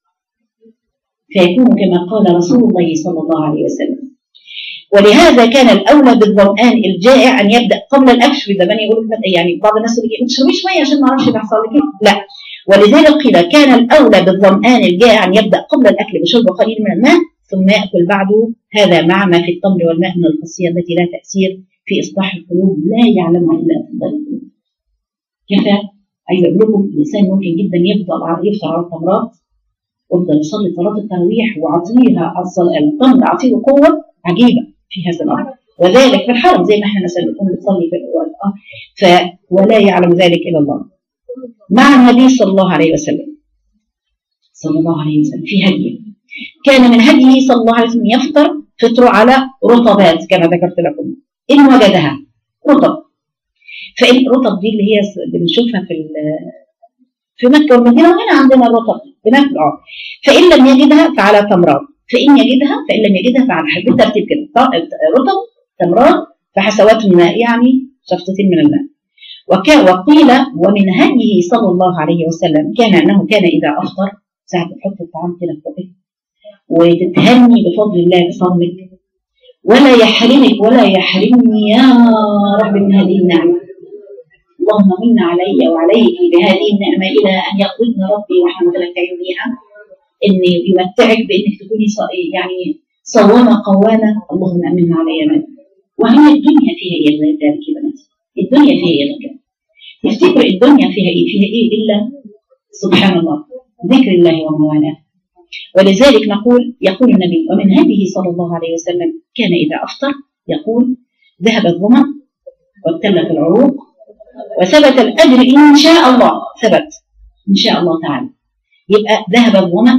B: فيكون كما قال رسول الله صلى الله عليه وسلم ولهذا كان الاولى بالظمآن الجائع ان يبدا قبل الاكل في زمان يقول يعني بعض الناس يقول ما تشربيش ميه عشان ما اعرفش بيحصل لك ايه لا ولذلك قيل كان الاولى بالظمآن الجائع ان يبدا قبل الاكل بشرب قليل من الماء ثم ياكل بعده هذا مع ما في التمر والماء من الخاصيه التي لا تاثير في اصلاح القلوب لا يعلمها الا اطباء القلوب كفى عايزه اقول لكم الانسان ممكن جدا يفضل يفطر على التمرات ويفضل يصلي صلاه التراويح وعطيها التمر اعطيه قوه عجيبه في هذا الامر وذلك في الحرم زي ما احنا مثلا نكون نصلي في الوقت ف ولا يعلم ذلك الا الله مع النبي صلى الله عليه وسلم صلى الله عليه وسلم في هديه كان من هديه صلى الله عليه وسلم يفطر فطره على رطبات كما ذكرت لكم ان وجدها رطب فان الرطب دي اللي هي بنشوفها في في مكه والمدينه وهنا عندنا الرطب بناكل اه فان لم يجدها فعلى تمرات فإن يجدها فإن لم يجدها فعلى حسب الترتيب كده رطب تمرات فحسوات من الماء يعني شفطتين من الماء وقيل ومن هديه صلى الله عليه وسلم كان أنه كان إذا أفطر ساعة تحط الطعام كده فوقك وتتهني بفضل الله بصومك ولا يحرمك ولا يحرمني يا رب من هذه النعمة اللهم من علي وعليك بهذه النعمة إلى أن يقبضن ربي واحنا متلكعين بيها إن يمتعك بإنك تكوني ص- يعني صوامة قوامة اللهم أمن علي من وهي الدنيا فيها إيه غير ذلك يا بنات الدنيا فيها إيه غير تفتكر الدنيا فيها إيه فيها إيه إلا سبحان الله ذكر الله وموالاه ولذلك نقول يقول النبي ومن هديه صلى الله عليه وسلم كان إذا أفطر يقول ذهب الظمأ وابتلت العروق وثبت الأجر إن شاء الله ثبت إن شاء الله تعالى يبقى ذهب الظمأ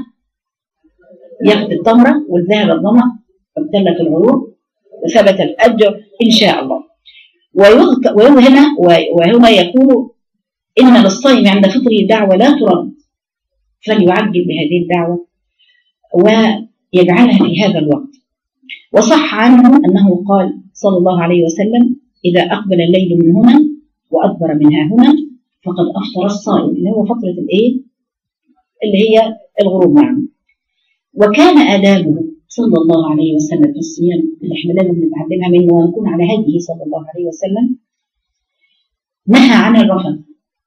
B: ياخد التمرة والذهب الظمأ وابتلت العروق وثبت الأجر إن شاء الله ويذكر وهنا وهنا يقول إن للصائم عند فطره دعوة لا ترد فليعجل بهذه الدعوة ويجعلها في هذا الوقت وصح عنه أنه قال صلى الله عليه وسلم إذا أقبل الليل من هنا وأدبر منها هنا فقد أفطر الصائم اللي هو فترة الإيه؟ اللي هي الغروب معنا وكان آدابه صلى الله عليه وسلم في الصيام اللي احنا لازم نتعلمها منه ونكون على هديه صلى الله عليه وسلم نهى عن الرفث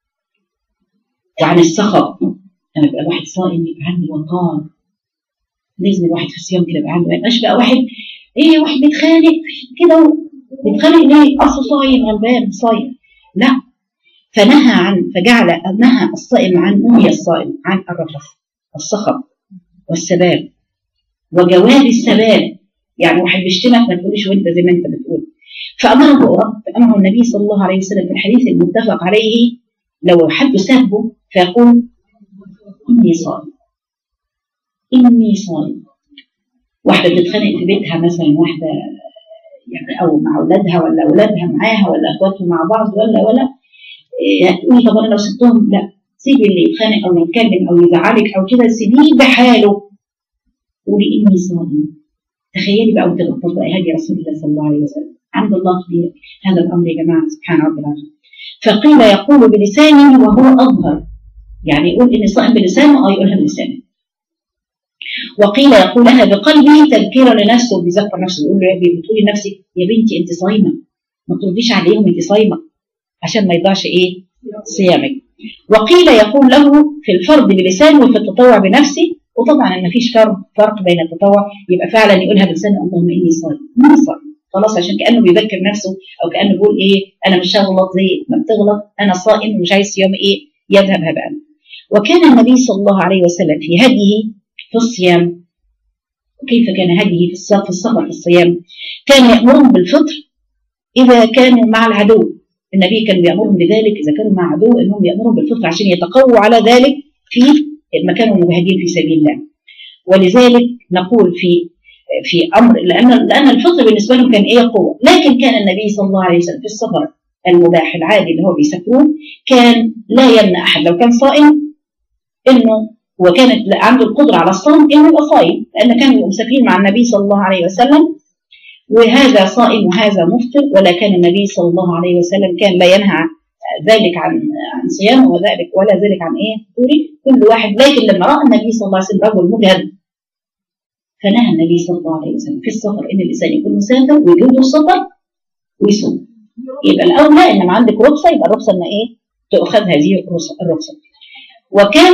B: وعن السخط لما يبقى الواحد صائم يبقى عنده وقار لازم الواحد في الصيام كده يبقى عنده ما يبقاش بقى واحد ايه واحد بيتخانق كده بيتخانق ليه؟ اصله صايم غلبان صايم لا فنهى عن فجعل نهى الصائم عن نهي الصائم عن الرفث الصخب والسباب وجواب السباب يعني واحد بيشتمك ما تقولش وانت زي ما انت بتقول فامره فامره النبي صلى الله عليه وسلم في الحديث المتفق عليه لو حد سابه فيقول اني صائم اني صائم واحده بتتخانق في بيتها مثلا واحده يعني او مع اولادها ولا اولادها معاها ولا اخواتهم مع بعض ولا ولا هتقولي طب انا لو سبتهم لا سيبي اللي يتخانق او يتكلم او يزعلك او كده سيبيه بحاله قولي اني صائم تخيلي بقى وانت بتطبقي هدي رسول الله صلى الله عليه وسلم عند الله في هذا الامر يا جماعه سبحان رب العالمين فقيل يقول بلسانه وهو اظهر يعني يقول اني صائم بلسانه او يقولها بلسانه وقيل يقولها بقلبه تذكيرا لنفسه وبيذكر نفسه يقول له بتقولي لنفسك يا بنتي انت صايمه ما ترديش عليهم انت صايمه عشان ما يضيعش ايه صيامك وقيل يقول له في الفرض بلسانه وفي التطوع بنفسه وطبعا ان مفيش فرق فرق بين التطوع يبقى فعلا يقولها بلسانه اللهم اني صائم اني صائم خلاص عشان كانه بيذكر نفسه او كانه بيقول ايه انا مش هغلط زي ما بتغلط انا صائم ومش عايز صيام ايه يذهب هباء وكان النبي صلى الله عليه وسلم في هديه في الصيام كيف كان هديه في السفر في السفر في الصيام كان يأمرهم بالفطر إذا كانوا مع العدو النبي كان بيأمرهم بذلك إذا كانوا مع عدو إنهم يأمرهم بالفطر عشان يتقووا على ذلك في ما كانوا مجاهدين في سبيل الله ولذلك نقول في في امر لان لان الفطر بالنسبه لهم كان ايه قوه لكن كان النبي صلى الله عليه وسلم في السفر المباح العادي اللي هو بيسافروه كان لا يمنع احد لو كان صائم انه وكانت عنده القدره على الصوم انه يبقى صايم لان كانوا مسافرين مع النبي صلى الله عليه وسلم وهذا صائم وهذا مفطر ولا كان النبي صلى الله عليه وسلم كان لا ينهى ذلك عن عن صيام وذلك ولا ذلك عن ايه فطوري كل واحد لكن لما راى النبي صلى الله عليه وسلم رجل مجهد فنهى النبي صلى الله عليه وسلم في السفر ان الانسان يكون مسافر ويجوز السفر ويصوم يبقى الاولى ان ما عندك رخصه يبقى الرخصه ان ايه تؤخذ هذه الرخصه وكان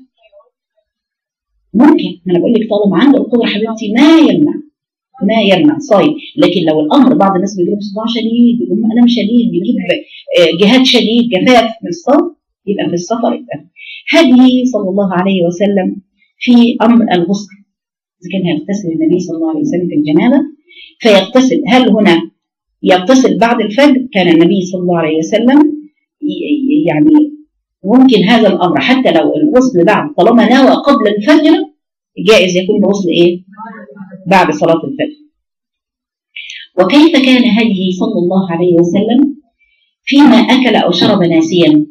B: ممكن انا بقول لك طالما عنده القدره حبيبتي ما يمنع ما يمنع صايم لكن لو الامر بعض الناس بيجيب صداع شديد بيجيب الم شديد بيجيب جهاد شديد جفاف من الصوم يبقى في السفر يبقى هدي صلى الله عليه وسلم في امر الغسل اذا كان هيغتسل النبي صلى الله عليه وسلم في الجنابه فيغتسل هل هنا يغتسل بعد الفجر كان النبي صلى الله عليه وسلم يعني ممكن هذا الامر حتى لو الغسل بعد طالما نوى قبل الفجر جائز يكون الغسل ايه؟ بعد صلاه الفجر. وكيف كان هديه صلى الله عليه وسلم فيما اكل او شرب ناسيا؟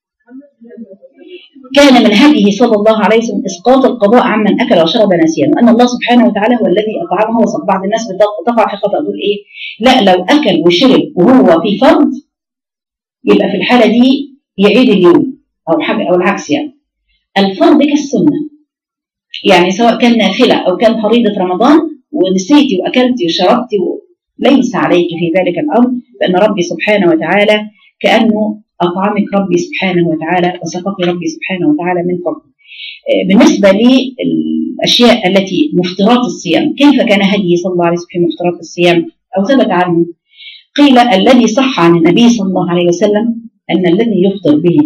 B: كان من هديه صلى الله عليه وسلم اسقاط القضاء عمن اكل وشرب ناسيا وان الله سبحانه وتعالى هو الذي اطعمه وسط بعض الناس بتقع في خطا تقول ايه؟ لا لو اكل وشرب وهو في فرض يبقى في الحاله دي يعيد اليوم او حاجه او العكس يعني الفرض كالسنه يعني سواء كان نافله او كان فريضه رمضان ونسيتي واكلتي وشربتي ليس عليك في ذلك الامر لان ربي سبحانه وتعالى كانه أطعمك ربي سبحانه وتعالى وسقاك ربي سبحانه وتعالى من فضله بالنسبة للأشياء التي مفطرات الصيام كيف كان هديه صلى الله عليه وسلم في مفطرات الصيام أو ثبت عنه قيل الذي صح عن النبي صلى الله عليه وسلم أن الذي يفطر به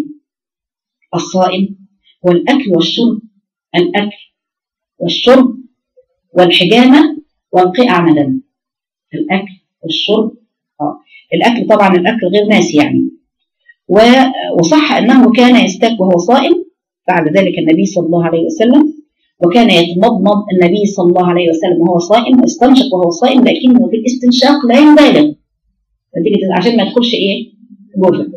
B: الصائم هو الأكل والشرب الأكل والشرب والحجامة والقيء عمدا الأكل والشرب آه. الأكل طبعا الأكل غير ناسي يعني وصح أنه كان يستك وهو صائم بعد ذلك النبي صلى الله عليه وسلم وكان يتمضمض النبي صلى الله عليه وسلم وهو صائم ويستنشق وهو صائم لكنه في الاستنشاق لا يبالغ نتيجة عشان ما يدخلش ايه جوفه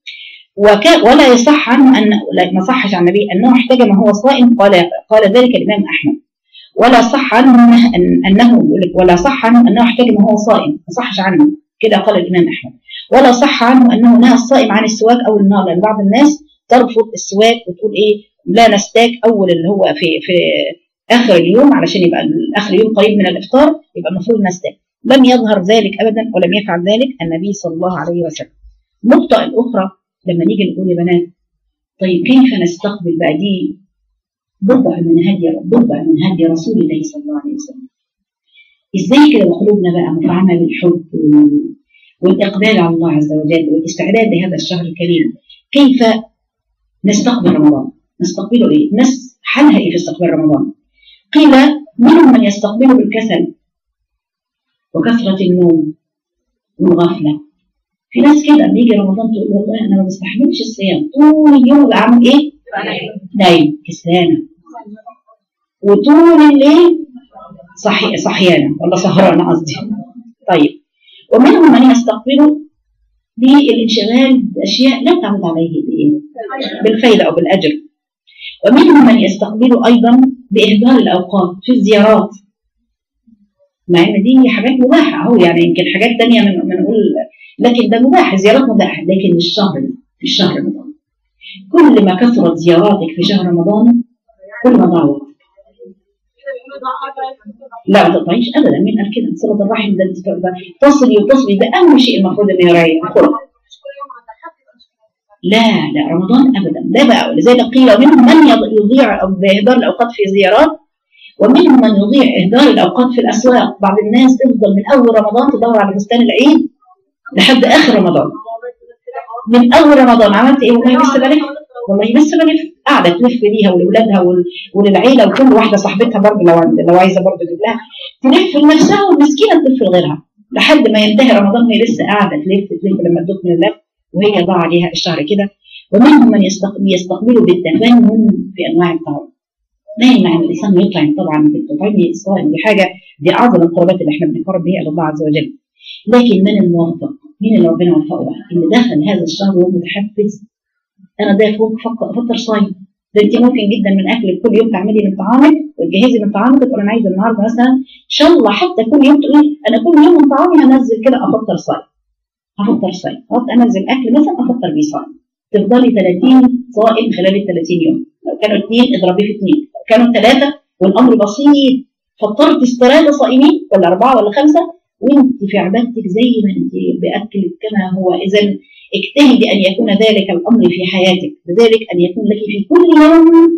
B: ولا يصح عنه ان ما صحش عن النبي انه احتجم وهو صائم قال قال ذلك الامام احمد ولا صح عنه انه ولا صح عنه انه احتجم وهو صائم ما صحش عنه كده قال الامام احمد ولا صح عنه انه نهى الصائم عن السواك او النار لان بعض الناس ترفض السواك وتقول ايه لا نستاك اول اللي هو في في اخر اليوم علشان يبقى اخر اليوم قريب من الافطار يبقى المفروض نستاك لم يظهر ذلك ابدا ولم يفعل ذلك النبي صلى الله عليه وسلم النقطه الاخرى لما نيجي نقول يا بنات طيب كيف نستقبل بقى دي بضع من هدي بضع من هدي رسول الله صلى الله عليه وسلم ازاي كده قلوبنا بقى مفعمه بالحب والاقبال على الله عز وجل والاستعداد لهذا الشهر الكريم كيف نستقبل رمضان نستقبله ايه ناس حالها ايه في استقبال رمضان قيل منهم من يستقبله بالكسل وكثرة النوم والغفلة في ناس كده بيجي رمضان تقول والله انا ما بستحملش الصيام طول اليوم بعمل ايه؟ نايم كسلانه وطول الليل صحي صحيانه ولا سهرانه قصدي طيب ومنهم من يستقبله بالانشغال باشياء لا تعود عليه بايه؟ بالفايده او بالاجر ومنهم من يستقبله ايضا باهدار الاوقات في الزيارات مع ان دي حاجات مباحه اهو يعني يمكن حاجات تانية من نقول لكن ده مباح زيارات مباحه لكن مش الشهر في الشهر رمضان كل ما كثرت زياراتك في شهر رمضان كل ما ضاع وقتك لا ما تقطعيش ابدا مين قال كده صله الرحم ده تصلي وتصلي ده اهم شيء المفروض انه يراعيه خلق لا لا رمضان ابدا ده بقى لذلك قيل منهم من يضيع باهدار الاوقات في زيارات ومنهم من يضيع اهدار الاوقات في الاسواق بعض الناس تفضل من اول رمضان تدور على فستان العيد لحد اخر رمضان من اول رمضان عملت ايه والله لسه بلف والله لسه بلف قاعده تلف ليها ولولادها وللعيله وكل واحده صاحبتها برضه لو لو عايزه برضه تجيب لها تلف لنفسها والمسكينه تلف لغيرها لحد ما ينتهي رمضان وهي لسه قاعده تلف تلف لما تدوق من اللف وهي ضاع عليها الشهر كده ومنهم من يستقبلوا بالتفنن في انواع الطعام لا يمنع ان الانسان يطعم طبعا بالتطعيم الصائم دي حاجه دي اعظم القربات اللي احنا بنقرب بها الى الله عز وجل لكن من الموفق مين اللي ربنا وفقه بقى اللي دخل هذا الشهر وهو متحفز انا ده فوق افطر صايم ده انت ممكن جدا من اكلك كل يوم تعملي من طعامك وتجهزي من طعامك تقول انا عايزه النهارده مثلا ان شاء الله حتى كل يوم تقولي انا كل يوم من طعامي هنزل كده افطر صايم افطر صايم انزل اكل مثلا افطر بيه صايم تفضلي 30 صائم خلال ال 30 يوم لو كانوا اثنين اضربيه في اثنين لو كانوا ثلاثه والامر بسيط فطرت ثلاثه صائمين ولا اربعه ولا خمسه وانت في عبادتك زي ما انت باكلك كما هو اذا اجتهدي ان يكون ذلك الامر في حياتك بذلك ان يكون لك في كل يوم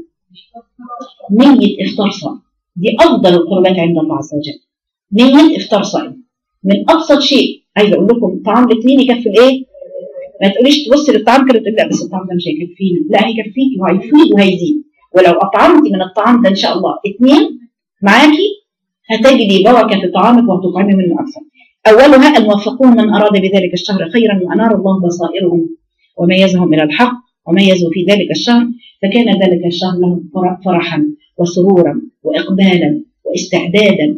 B: نية افطار صائم دي افضل القربات عند الله عز وجل نية افطار صائم من ابسط شيء عايزه اقول لكم طعام الاثنين يكفي الايه؟ ما تقوليش تبصي للطعام كده تقول لا بس الطعام ده مش هيكفيني لا هيكفيكي وهيفيد وهيزيد ولو اطعمتي من الطعام ده ان شاء الله اثنين معاكي هتجدي بركه في طعامك وهتطعمي منه اكثر اولها الموفقون من اراد بذلك الشهر خيرا وانار الله بصائرهم وميزهم الى الحق وميزوا في ذلك الشهر فكان ذلك الشهر لهم فرحا وسرورا واقبالا واستعدادا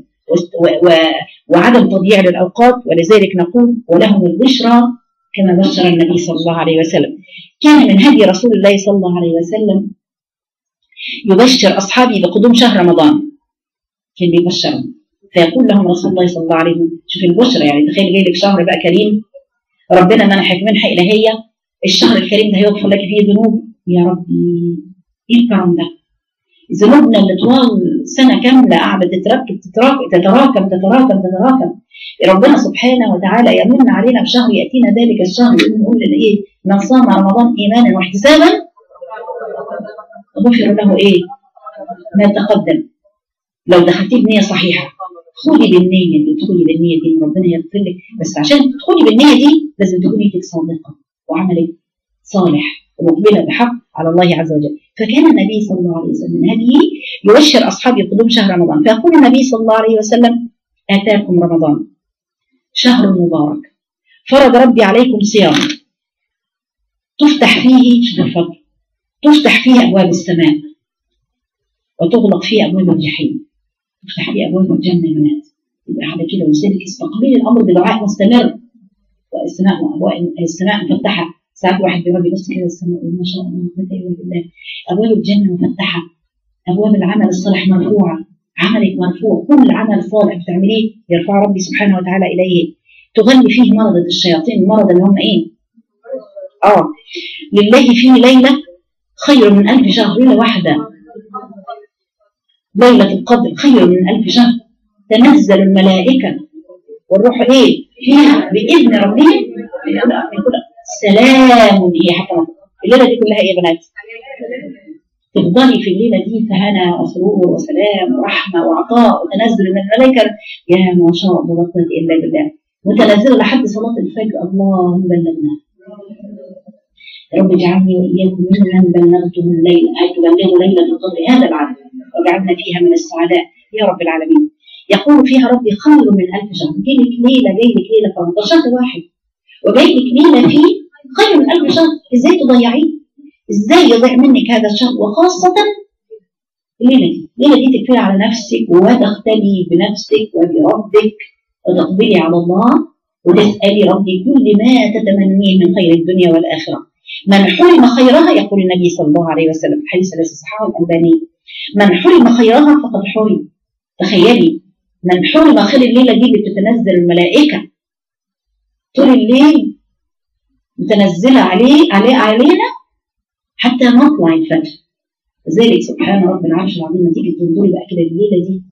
B: وعدم تضييع للاوقات ولذلك نقول ولهم البشرى كما بشر النبي صلى الله عليه وسلم كان من هدي رسول الله صلى الله عليه وسلم يبشر أصحابه بقدوم شهر رمضان كان بيبشرهم فيقول لهم رسول الله صلى الله عليه وسلم شوف البشرى يعني تخيل جاي لك شهر بقى كريم ربنا منحك منحة إلهية الشهر الكريم ده هيغفر لك فيه ذنوب يا ربي ايه الكرم ده ذنوبنا اللي طوال سنه كامله قاعده تتركب تتراكم تتراكم تتراكم تتراكم ربنا سبحانه وتعالى يمن علينا بشهر ياتينا ذلك الشهر يقول نقول ايه من صام رمضان ايمانا واحتسابا غفر له ايه ما تقدم لو دخلتي بنيه صحيحه خدي بالنيه دي ادخلي بالنيه دي ربنا يغفر لك بس عشان تدخلي بالنيه دي لازم تكوني نيتك صادقه وعملك صالح ومقبله بحق على الله عز وجل فكان النبي صلى الله عليه وسلم من هديه يبشر اصحابه قدوم شهر رمضان فيقول النبي صلى الله عليه وسلم اتاكم رمضان شهر مبارك فرض ربي عليكم صيام تفتح فيه شهر الفضل تفتح فيه ابواب السماء وتغلق فيه ابواب الجحيم تفتح فيه ابواب الجنه بنات يبقى على كده ولذلك استقبلي الامر بدعاء مستمر والسماء ابواب السماء مفتحه ساعات واحد بيقعد يبص كده السماء ما شاء الله لا اله الا بالله ابواب الجنه مفتحه ابواب العمل الصالح مرفوعه عملك مرفوع كل عمل صالح بتعمليه يرفع ربي سبحانه وتعالى اليه تغلي فيه مرضة الشياطين المرض اللي هم ايه؟ اه لله فيه ليله خير من ألف شهر ليله واحده ليله القدر خير من ألف شهر تنزل الملائكه والروح ايه؟ فيها باذن ربهم من كل سلام هي حتى الليله دي كلها ايه يا بنات؟ تفضلي في الليله دي فهنا وسرور وسلام ورحمه وعطاء وتنزل من الملائكه يا ما شاء الله لا قوه الا بالله متنزله لحد صلاه الفجر اللهم بلغنا يا رب اجعلني واياكم ممن بلغتم الليل اي تبلغوا ليله القدر هذا العدد واجعلنا فيها من السعداء يا رب العالمين يقول فيها ربي خير من ألف شهر جاي لك ليله جاي لك ليله فرض شهر واحد وجاي لك ليله فيه خير من ألف شهر ازاي تضيعيه؟ ازاي يضيع منك هذا الشهر وخاصة الليلة دي الليلة دي تكفي على نفسك وتختلي بنفسك وبربك وتقبلي على الله وتسألي ربي كل ما تتمنيه من خير الدنيا والآخرة من حرم خيرها يقول النبي صلى الله عليه وسلم في حديث الذي صححه الألباني من حرم خيرها فقد حرم تخيلي من حرم خير الليلة دي بتتنزل الملائكة طول الليل متنزلة عليه عليه علينا حتى مطلع الفجر لذلك سبحان رب العرش العظيم لما تيجي تنظري بقى كده الليله دي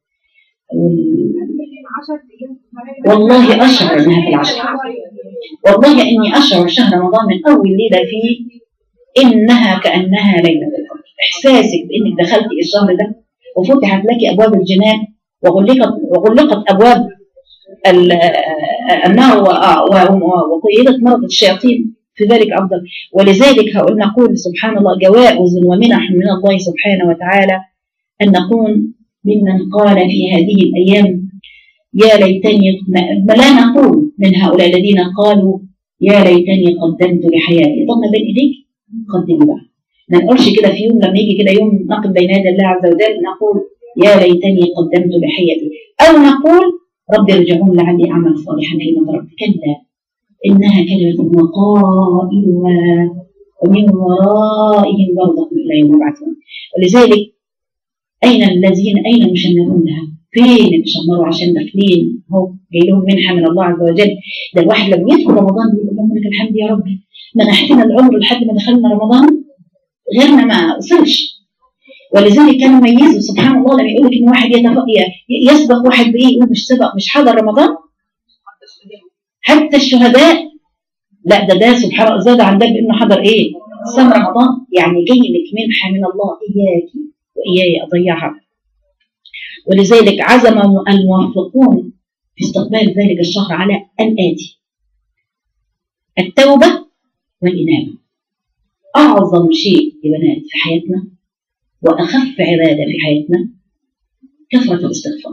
B: والله اشعر انها في العشر والله اني اشعر شهر رمضان من اول ليله فيه انها كانها ليله القدر احساسك بانك دخلتي الشهر ده وفتحت لك ابواب الجنان وغلقت وغلقت ابواب النار وقيدت مرض الشياطين في ذلك أفضل ولذلك هقول نقول سبحان الله جوائز ومنح من الله سبحانه وتعالى أن نكون ممن قال في هذه الأيام يا ليتني ما لا نقول من هؤلاء الذين قالوا يا ليتني قدمت لحياتي طب بين إيديك قدمي بقى ما نقولش كده في يوم لما يجي كده يوم نقف بين يدي الله عز وجل نقول يا ليتني قدمت لحياتي أو نقول رب ارجعون لعلي أعمل صالحا حين ضربت كلا إنها كلمة وقائلها ومن ورائهم برزخ إلى يوم يبعثون ولذلك أين الذين أين المشمرون لها؟ فين بيشمروا عشان داخلين هو جاي لهم منحة من الله عز وجل ده الواحد لما يدخل رمضان بيقول لهم لك الحمد يا ربي منحتنا العمر لحد ما دخلنا رمضان غيرنا ما وصلش ولذلك كانوا يميزوا سبحان الله لما يقول لك ان واحد يسبق واحد بايه يقول مش سبق مش حضر رمضان حتى الشهداء لا ده ده سبحان الله زاد عن ده بانه حضر ايه؟ صام رمضان يعني جاي لك منحه من الله اياك واياي اضيعها ولذلك عزم الموفقون في استقبال ذلك الشهر على الاتي التوبه والانابه اعظم شيء يا بنات في حياتنا واخف عباده في حياتنا كثره الاستغفار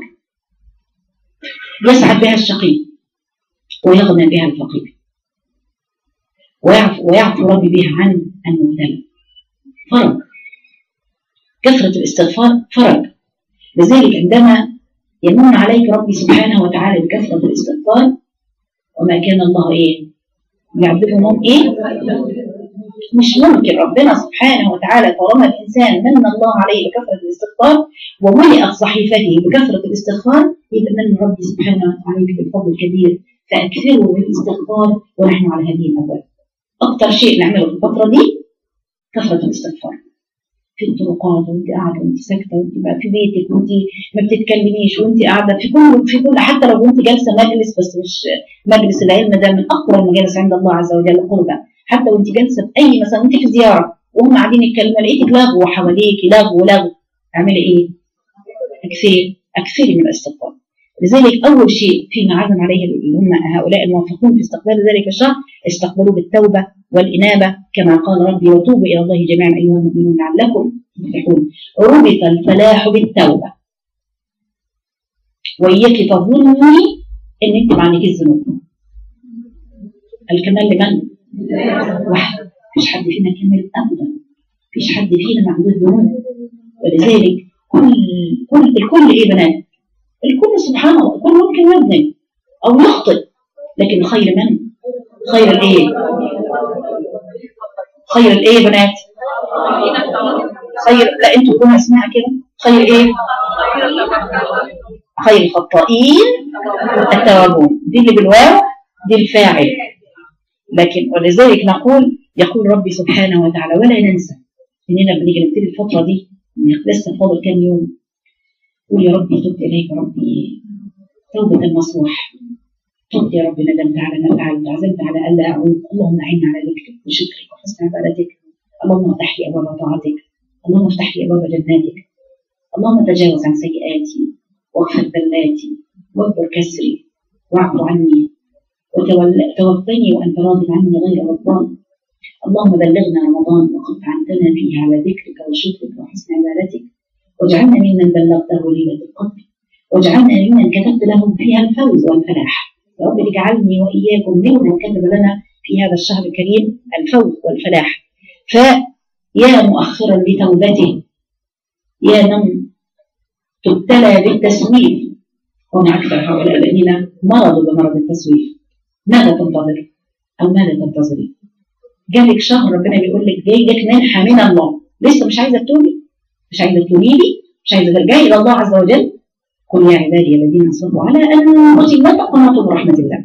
B: يسعد بها الشقي ويغنى بها الفقير ويعفو, ويعفو ربي بها عن المبتلى فرج كثرة الاستغفار فرج لذلك عندما يمن عليك ربي سبحانه وتعالى بكثرة الاستغفار وما كان الله ايه يعذبهم ايه مش ممكن ربنا سبحانه وتعالى طالما الانسان من الله عليه بكثره الاستغفار وملئت صحيفته بكثره الاستغفار يبقى من ربي سبحانه وتعالى بالفضل الكبير فاكثروا من الاستغفار ونحن على هذه الابواب. اكثر شيء نعمله في الفتره دي كثره الاستغفار. في الطرقات وانت قاعده وانت ساكته وانت بقى في بيتك وانت ما بتتكلميش وانت قاعده في كل في كل حتى لو انت جالسه مجلس بس مش مجلس العلم ده من اقوى المجالس عند الله عز وجل قربا حتى وانت جالسه في اي مثلا وانت في زياره وهم قاعدين يتكلموا لقيتك لغو حواليكي لغو لغو اعملي ايه؟ اكثري اكثري من الاستغفار لذلك اول شيء فيما عزم عليه اللي هم هؤلاء الموافقون في استقبال ذلك الشهر استقبلوا بالتوبه والانابه كما قال ربي وتوبوا الى الله جميعا ايها المؤمنون لعلكم تفلحون ربط الفلاح بالتوبه واياك تظني ان انت ما عندكيش ذنوب الكمال لمن؟ واحد مفيش حد فينا كامل ابدا مفيش حد فينا ما عندوش ذنوب ولذلك كل كل الكل ايه بنات؟ الكل سبحان الله الكل ممكن يذنب او يخطئ لكن خير من؟ خير الايه؟ خير الايه يا بنات؟ خير لا انتوا كلها اسمها كده خير ايه؟ خير الخطائين التوابون دي اللي بالواو دي الفاعل لكن ولذلك نقول يقول ربي سبحانه وتعالى ولا ننسى اننا بنيجي نبتدي الفتره دي لسه فاضل كام يوم قول يا ربي تبت اليك يا ربي توبه النصوح تبت يا ربي ندمت على ما فعلت عزمت على الا اعود اللهم اعني على ذكرك وشكرك وحسن عبادتك اللهم افتح لي ابواب طاعتك اللهم افتح لي ابواب جناتك اللهم تجاوز عن سيئاتي واغفر ذلاتي واكبر كسري واعف عني وتوفني وانت راض عني غير غضبان اللهم بلغنا رمضان وقد عنتنا فيه على ذكرك وشكرك وحسن عبادتك واجعلنا ممن بلغته ليله القدر واجعلنا ممن كتبت لهم فيها الفوز والفلاح يا رب اجعلني واياكم ممن كتب لنا في هذا الشهر الكريم الفوز والفلاح فيا مؤخرا لتوبته يا من تبتلى بالتسويف وما اكثر هؤلاء الذين مرضوا بمرض التسويف ماذا تنتظر او ماذا تنتظري جالك شهر ربنا بيقول لك جاي لك منحه من الله لسه مش عايزه تتوبي مش عايزه تتوبي لي مش عايزه ترجعي الى الله عز وجل قل يا عبادي الذين اصروا على انفسهم لا تقنطوا برحمه الله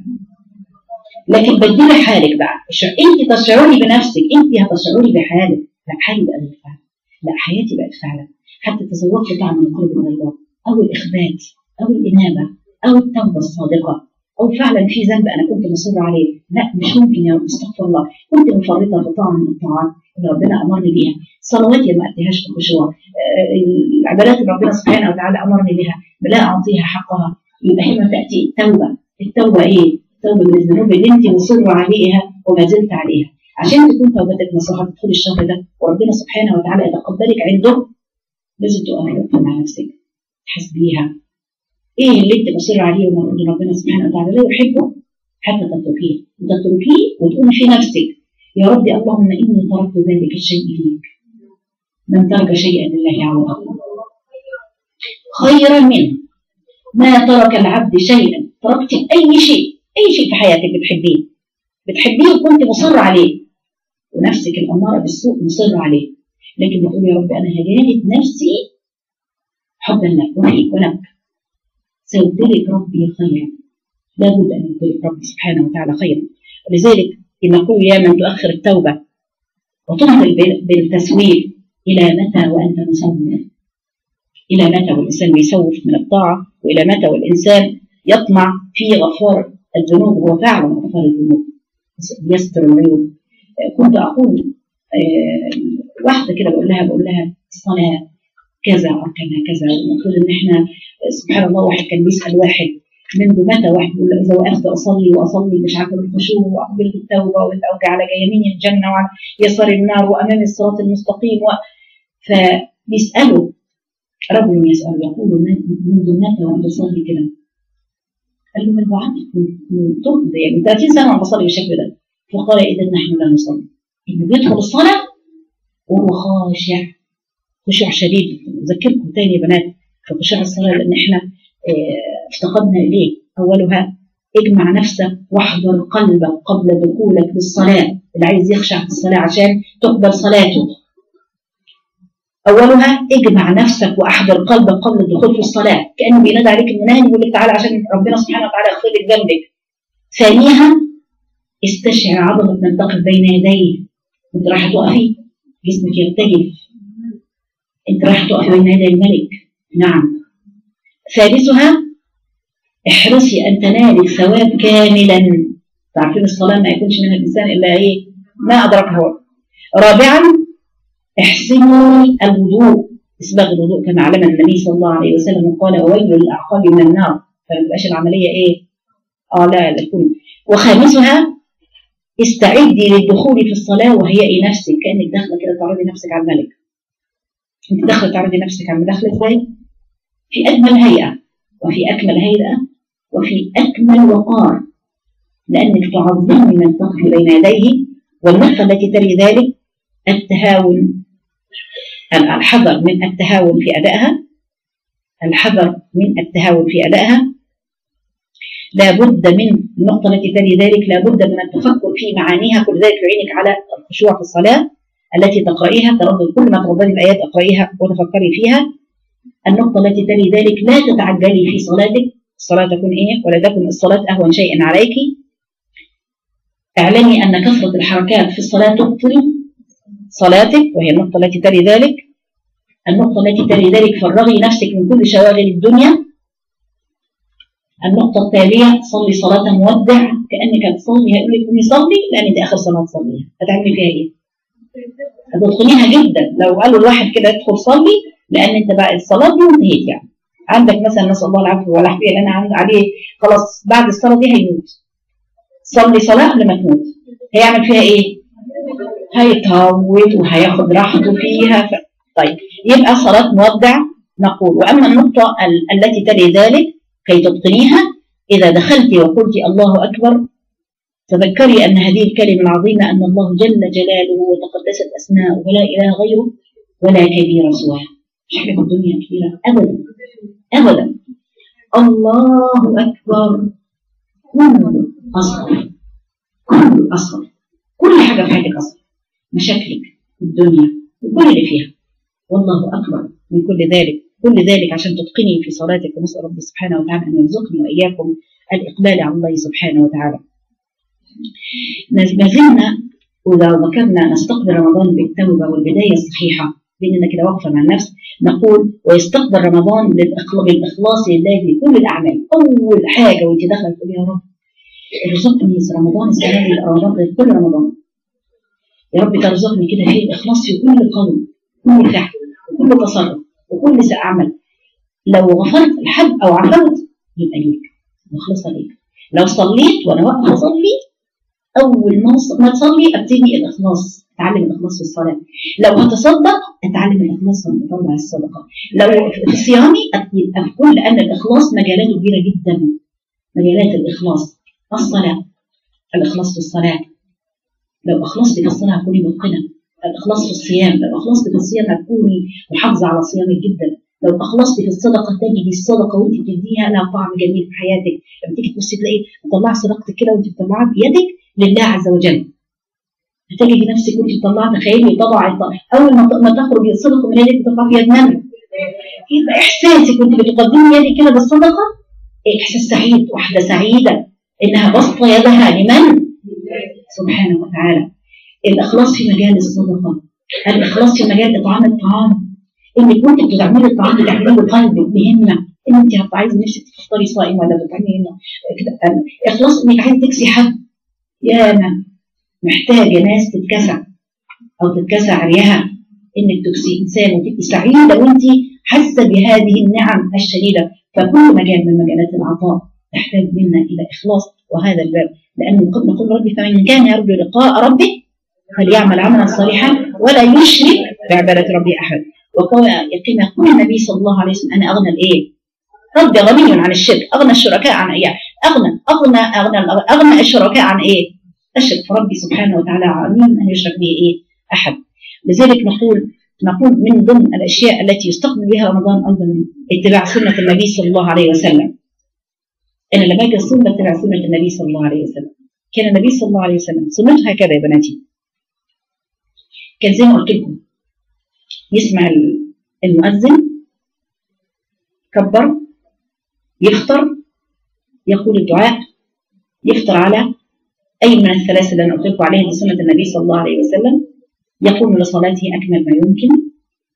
B: لكن بدلي حالك بقى انت تشعري بنفسك انت هتشعري بحالك لا حالي بقى غير فعلا لا حياتي بقت فعلا حتى تزوجت طعم القلب الغيظاء او الاخبات او الانابه او التوبه الصادقه او فعلا في ذنب انا كنت مصر عليه لا مش ممكن يا رب استغفر الله كنت مفرطه في طاعه من الطاعات اللي ربنا امرني بيها صلواتي ما اديهاش بخشوع العبادات اللي ربنا سبحانه وتعالى امرني بها لا اعطيها حقها يبقى هنا تاتي التوبه التوبه ايه؟ التوبه من الذنوب اللي انت مصر عليها وما زلت عليها عشان تكون توبتك نصيحه تدخل الشهر ده وربنا سبحانه وتعالى يتقبلك عنده لازم تقفي مع نفسك تحاسبيها ايه اللي انت مصر عليه ومفروض ربنا سبحانه وتعالى لا يحبه حتى تتركيه وتتركيه وتقولي في نفسك يا ربي اللهم اني تركت ذلك الشيء ليك من ترك شيئا لله عوضه خيرا منه ما ترك العبد شيئا تركت اي شيء اي شيء في حياتك بتحبيه بتحبيه وكنت مصر عليه ونفسك الاماره بالسوء مصر عليه لكن بتقول يا رب انا هجاهد نفسي حبا لك وفيك ولك سيبتلك ربي خيرا لابد ان يبتلك ربي سبحانه وتعالى خيرا ولذلك نقول يا من تؤخر التوبه وتمضي بالتسويف الى متى وانت مسوف الى متى والانسان بيسوف من الطاعه والى متى والانسان يطمع في غفار الذنوب هو فعلا غفار الذنوب يستر العيوب كنت اقول واحده كده بقول لها بقول لها الصلاه كذا اركانها كذا المفروض ان احنا سبحان الله واحد كان بيسال واحد منذ متى واحد يقول له اذا وقفت اصلي واصلي مش عارفه بالخشوع واقبل بالتوبه واوجع على يميني الجنه وعلى يسار النار وامام الصراط المستقيم و... فبيسالوا رجل يسال يقول منذ متى وانت تصلي كده؟ قال له من بعد من يعني 30 سنه وانا بصلي بالشكل ده فقال اذا نحن لا نصلي انه بيدخل الصلاه وهو خاشع خشوع شديد اذكركم تاني يا بنات في خشوع الصلاه لان احنا افتقدنا اليه اولها اجمع نفسك واحضر قلبك قبل دخولك للصلاه اللي عايز يخشع في الصلاه عشان تقبل صلاته اولها اجمع نفسك واحضر قلبك قبل الدخول في الصلاه كانه بينادي عليك المنادي يقول لك تعالى عشان ربنا سبحانه وتعالى يغفر لك ذنبك ثانيها استشعر عظمه من تقف بين يديه وانت رايحه تقفي جسمك يرتجف انت رايح تقف بين يدي الملك نعم ثالثها احرصي ان تنالي الثواب كاملا تعرفين الصلاه ما يكونش منها الانسان الا ايه ما ادركه هو رابعا احسني الوضوء اسباغ الوضوء كما علمنا النبي صلى الله عليه وسلم قال ويل للاعقاب من النار فما تبقاش العمليه ايه اه لا لا تكون وخامسها استعدي للدخول في الصلاه وهيئي نفسك كانك داخله كده تعرضي نفسك على الملك انت داخله تعرضي نفسك على المداخله ازاي في اجمل هيئه وفي اكمل هيئه وفي اكمل وقار لانك تعظمي من تقف بين يديه والنقطه التي تلي ذلك التهاون الحذر من التهاون في ادائها الحذر من التهاون في ادائها لابد من النقطة التي تلي ذلك لابد من التفكر في معانيها كل ذلك يعينك على الخشوع في الصلاة التي تقرأيها تردد كل ما ترددي الآيات اقرأيها وتفكري فيها النقطة التي تلي ذلك لا تتعجلي في صلاتك الصلاة تكون إيه ولا تكن الصلاة أهون شيء عليك اعلمي أن كثرة الحركات في الصلاة تبطل صلاتك وهي النقطة التي تلي ذلك النقطة التي تلي ذلك فرغي نفسك من كل شواغل الدنيا النقطة التالية صلي صلاة مودع كأنك تصلي هيقول لك قومي صلي لأن دي آخر صلاة تصليها هتعملي فيها إيه؟ هتدخليها جدا لو قالوا الواحد كده ادخل صلي لأن أنت بقى الصلاة دي انتهيت يعني عندك مثلا نسأل الله العفو والعافية اللي أنا عندي عليه خلاص بعد الصلاة دي هيموت صلي صلاة قبل ما تموت هيعمل فيها إيه؟ هيتهوت وهياخد راحته فيها ف... طيب يبقى صلاة مودع نقول وأما النقطة ال- التي تلي ذلك كي تتقنيها إذا دخلت وقلت الله أكبر تذكري أن هذه الكلمة العظيمة أن الله جل جلاله وتقدست أسماؤه ولا إله غيره ولا كبير سواه مش حاجة في الدنيا كبيرة أبدا أبدا الله أكبر كل أصغر كل أصغر كل حاجة في حياتك أصغر مشاكلك الدنيا وكل اللي فيها والله أكبر من كل ذلك كل ذلك عشان تتقني في صلاتك ونسأل ربي سبحانه وتعالى أن يرزقني وإياكم الإقبال على الله سبحانه وتعالى ما زلنا وإذا ذكرنا نستقبل رمضان بالتوبة والبداية الصحيحة بيننا كده واقفة مع النفس نقول ويستقبل رمضان بالإخلاص لله في كل الأعمال أول حاجة وأنت داخلة تقول يا رب ارزقني رمضان السنة دي رمضان غير كل رمضان يا رب ترزقني كده في إخلاص في كل قول كل فعل وكل تصرف وكل عمل لو غفرت لحد أو عفوت يبقى ليك مخلصة ليك لو صليت وأنا واقفة أصلي أول ما ما تصلي أبتدي الإخلاص أتعلم الإخلاص في الصلاة لو هتصدق أتعلم الإخلاص وأنا بطلع الصدقة لو في صيامي يبقى في كل لأن الإخلاص مجالاته كبيرة جدا مجالات الإخلاص الصلاة الإخلاص في الصلاة لو أخلصت في الصلاة هتكوني متقنة الإخلاص في الصيام لو أخلصت في الصيام هتكوني محافظة على صيامك جدا لو أخلصت في الصدقة تجدي الصدقة وأنت بتديها لها طعم جميل في حياتك لما تيجي تبصي تلاقي مطلعة صدقتك كده وأنت بتطلعها بيدك لله عز وجل هتجدي نفسك وأنت بتطلعها تخيلي طبعا أول ما تخرج الصدقة من يدك بتطلع في يد من يبقى إحساسك وأنت بتقدمي يدك كده بالصدقة إحساس سعيد واحدة سعيدة إنها بسط يدها لمن سبحانه وتعالى الإخلاص في مجال الصدقة الإخلاص في مجال إطعام الطعام إنك كنت بتعملي الطعام بتعمليه بقلبك بهمة إن أنت عايزة نفسك تفطري صائم ولا بتعملي كده إخلاص إنك عايزة تكسي حد يا ما محتاجة ناس تتكسع أو تتكسع ريها إنك تكسي إنسان وتبقي سعيدة وأنت حاسة بهذه النعم الشديدة فكل مجال من مجالات العطاء تحتاج منا إلى إخلاص وهذا الباب لأن نقول ربي فمن كان يرجو لقاء ربه فليعمل عملا صالحا ولا يشرك بعبادة ربي أحد وقال كما يقول النبي صلى الله عليه وسلم أنا أغنى الإيه؟ ربي غني عن الشرك أغنى الشركاء عن إيه؟ أغنى أغنى أغنى أغنى الشركاء عن إيه؟ الشرك فربي سبحانه وتعالى غني أن يشرك به إيه؟ أحد لذلك نقول نقول من ضمن الأشياء التي يستقبل بها رمضان أيضا اتباع سنة النبي صلى الله عليه وسلم أنا لما أجي أصوم بتبع سنة النبي صلى الله عليه وسلم كان النبي صلى الله عليه وسلم سنته هكذا يا بناتي كان زي ما قلت لكم يسمع المؤذن كبر يفطر يقول الدعاء يفطر على أي من الثلاثة اللي أنا قلت لكم عليها دي سنة النبي صلى الله عليه وسلم يقوم لصلاته أكمل ما يمكن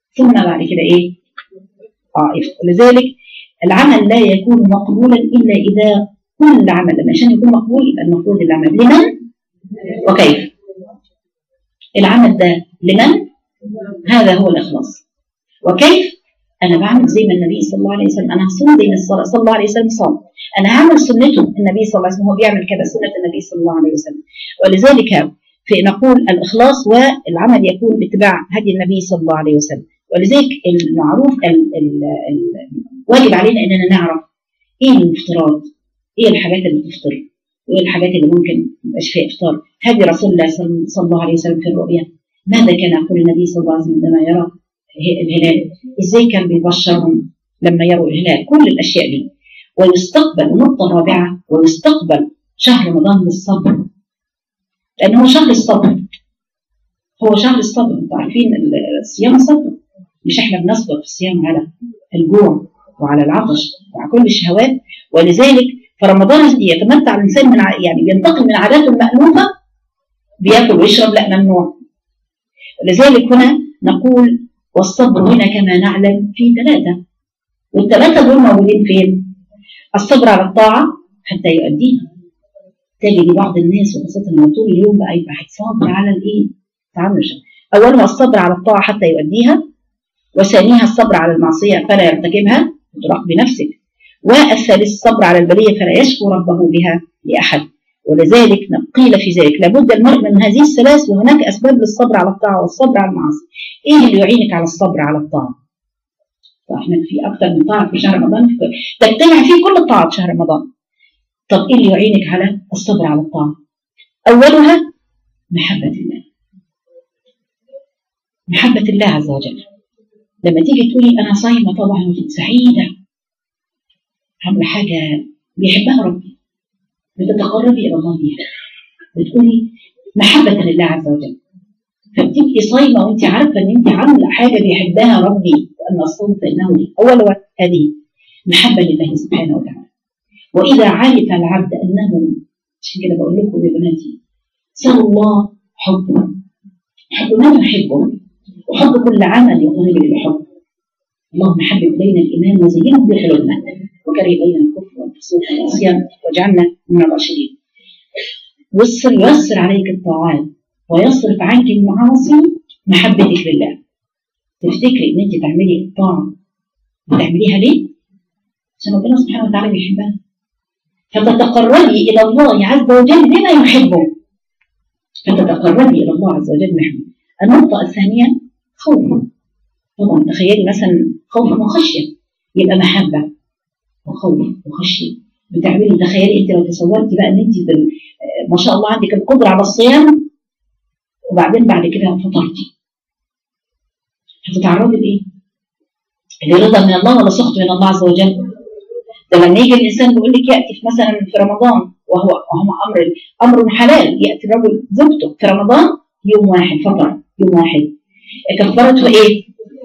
B: ثم بعد كده ايه اه لذلك العمل لا يكون مقبولا الا اذا كل عمل لما عشان يكون مقبول يبقى المفروض العمل لمن وكيف العمل ده لمن هذا هو الاخلاص وكيف انا بعمل زي ما النبي صلى الله عليه وسلم انا هصوم زي ما صلى الله عليه وسلم صام انا هعمل سنته النبي صلى الله عليه وسلم هو بيعمل كذا سنه النبي صلى الله عليه وسلم ولذلك في نقول الاخلاص والعمل يكون باتباع هدي النبي صلى الله عليه وسلم ولذلك المعروف واجب علينا اننا نعرف ايه المفترات ايه الحاجات اللي تفطر وايه الحاجات اللي ممكن ميبقاش فيها افطار هدي رسول الله صلى الله عليه وسلم في الرؤيا ماذا كان يقول النبي صلى الله عليه وسلم عندما يرى الهلال ازاي كان بيبشرهم لما يروا الهلال كل الاشياء دي ويستقبل النقطه الرابعه ويستقبل شهر رمضان بالصبر لانه هو شهر الصبر هو شهر الصبر انتوا عارفين الصيام صبر مش احنا بنصبر في الصيام على الجوع وعلى العطش وعلى كل الشهوات ولذلك فرمضان يتمتع الانسان من يعني بينتقل من عاداته المألوفه بياكل ويشرب لا ممنوع لذلك هنا نقول والصبر هنا كما نعلم في ثلاثة والثلاثة دول موجودين فين؟ الصبر على الطاعة حتى يؤديها تجد بعض الناس وخاصة لما طول اليوم بقى يبقى صابر على الايه؟ تعامل أولها الصبر على الطاعة حتى يؤديها وثانيها الصبر على المعصية فلا يرتكبها وتراقب بنفسك والثالث الصبر على البلية فلا يشكو ربه بها لأحد ولذلك قيل في ذلك لابد المرء من هذه الثلاث وهناك أسباب للصبر على الطاعة والصبر على المعاصي إيه اللي يعينك على الصبر على الطاعة فإحنا في أكثر من طاعة في شهر رمضان تجتمع فيه كل الطاعات شهر رمضان طب إيه اللي يعينك على الصبر على الطاعة أولها محبة الله محبة الله عز وجل لما تيجي تقولي أنا صايمة طبعا سعيدة عاملة حاجة بيحبها ربي بتتقربي إلى الله بيها بتقولي محبة لله عز وجل فبتبقي صايمة وأنت عارفة إن أنت عاملة حاجة بيحبها ربي وأن الصوم فإنه لي أول هذه محبة لله سبحانه وتعالى وإذا عرف العبد أنه عشان كده بقول لكم يا بناتي سأل الله حبه حب من يحبه وحب كل عمل يطالب بالحب اللهم حبب الينا الايمان وزينه بقلوبنا وكره الينا الكفر والفسوق والعصيان واجعلنا من الراشدين ويسر ييسر عليك الطاعات ويصرف عنك المعاصي محبتك لله تفتكري ان انت تعملي الطاعه بتعمليها ليه؟ عشان ربنا سبحانه وتعالى بيحبها فتتقربي الى الله عز وجل بما يحبه فتتقربي الى الله عز وجل بما النقطه الثانيه خوف طبعا تخيلي مثلا خوف وخشيه يبقى محبه وخوف وخشيه بتعملي تخيلي انت لو تصورتي بقى ان انت ما شاء الله عندك القدره على الصيام وبعدين بعد كده فطرتي هتتعرضي لايه؟ لرضا من الله ولا سخط من الله عز وجل؟ ده لما يجي الانسان بيقول لك ياتي في مثلا في رمضان وهو وهو امر امر حلال ياتي الرجل زوجته في رمضان يوم واحد فطر يوم واحد كفرته ايه؟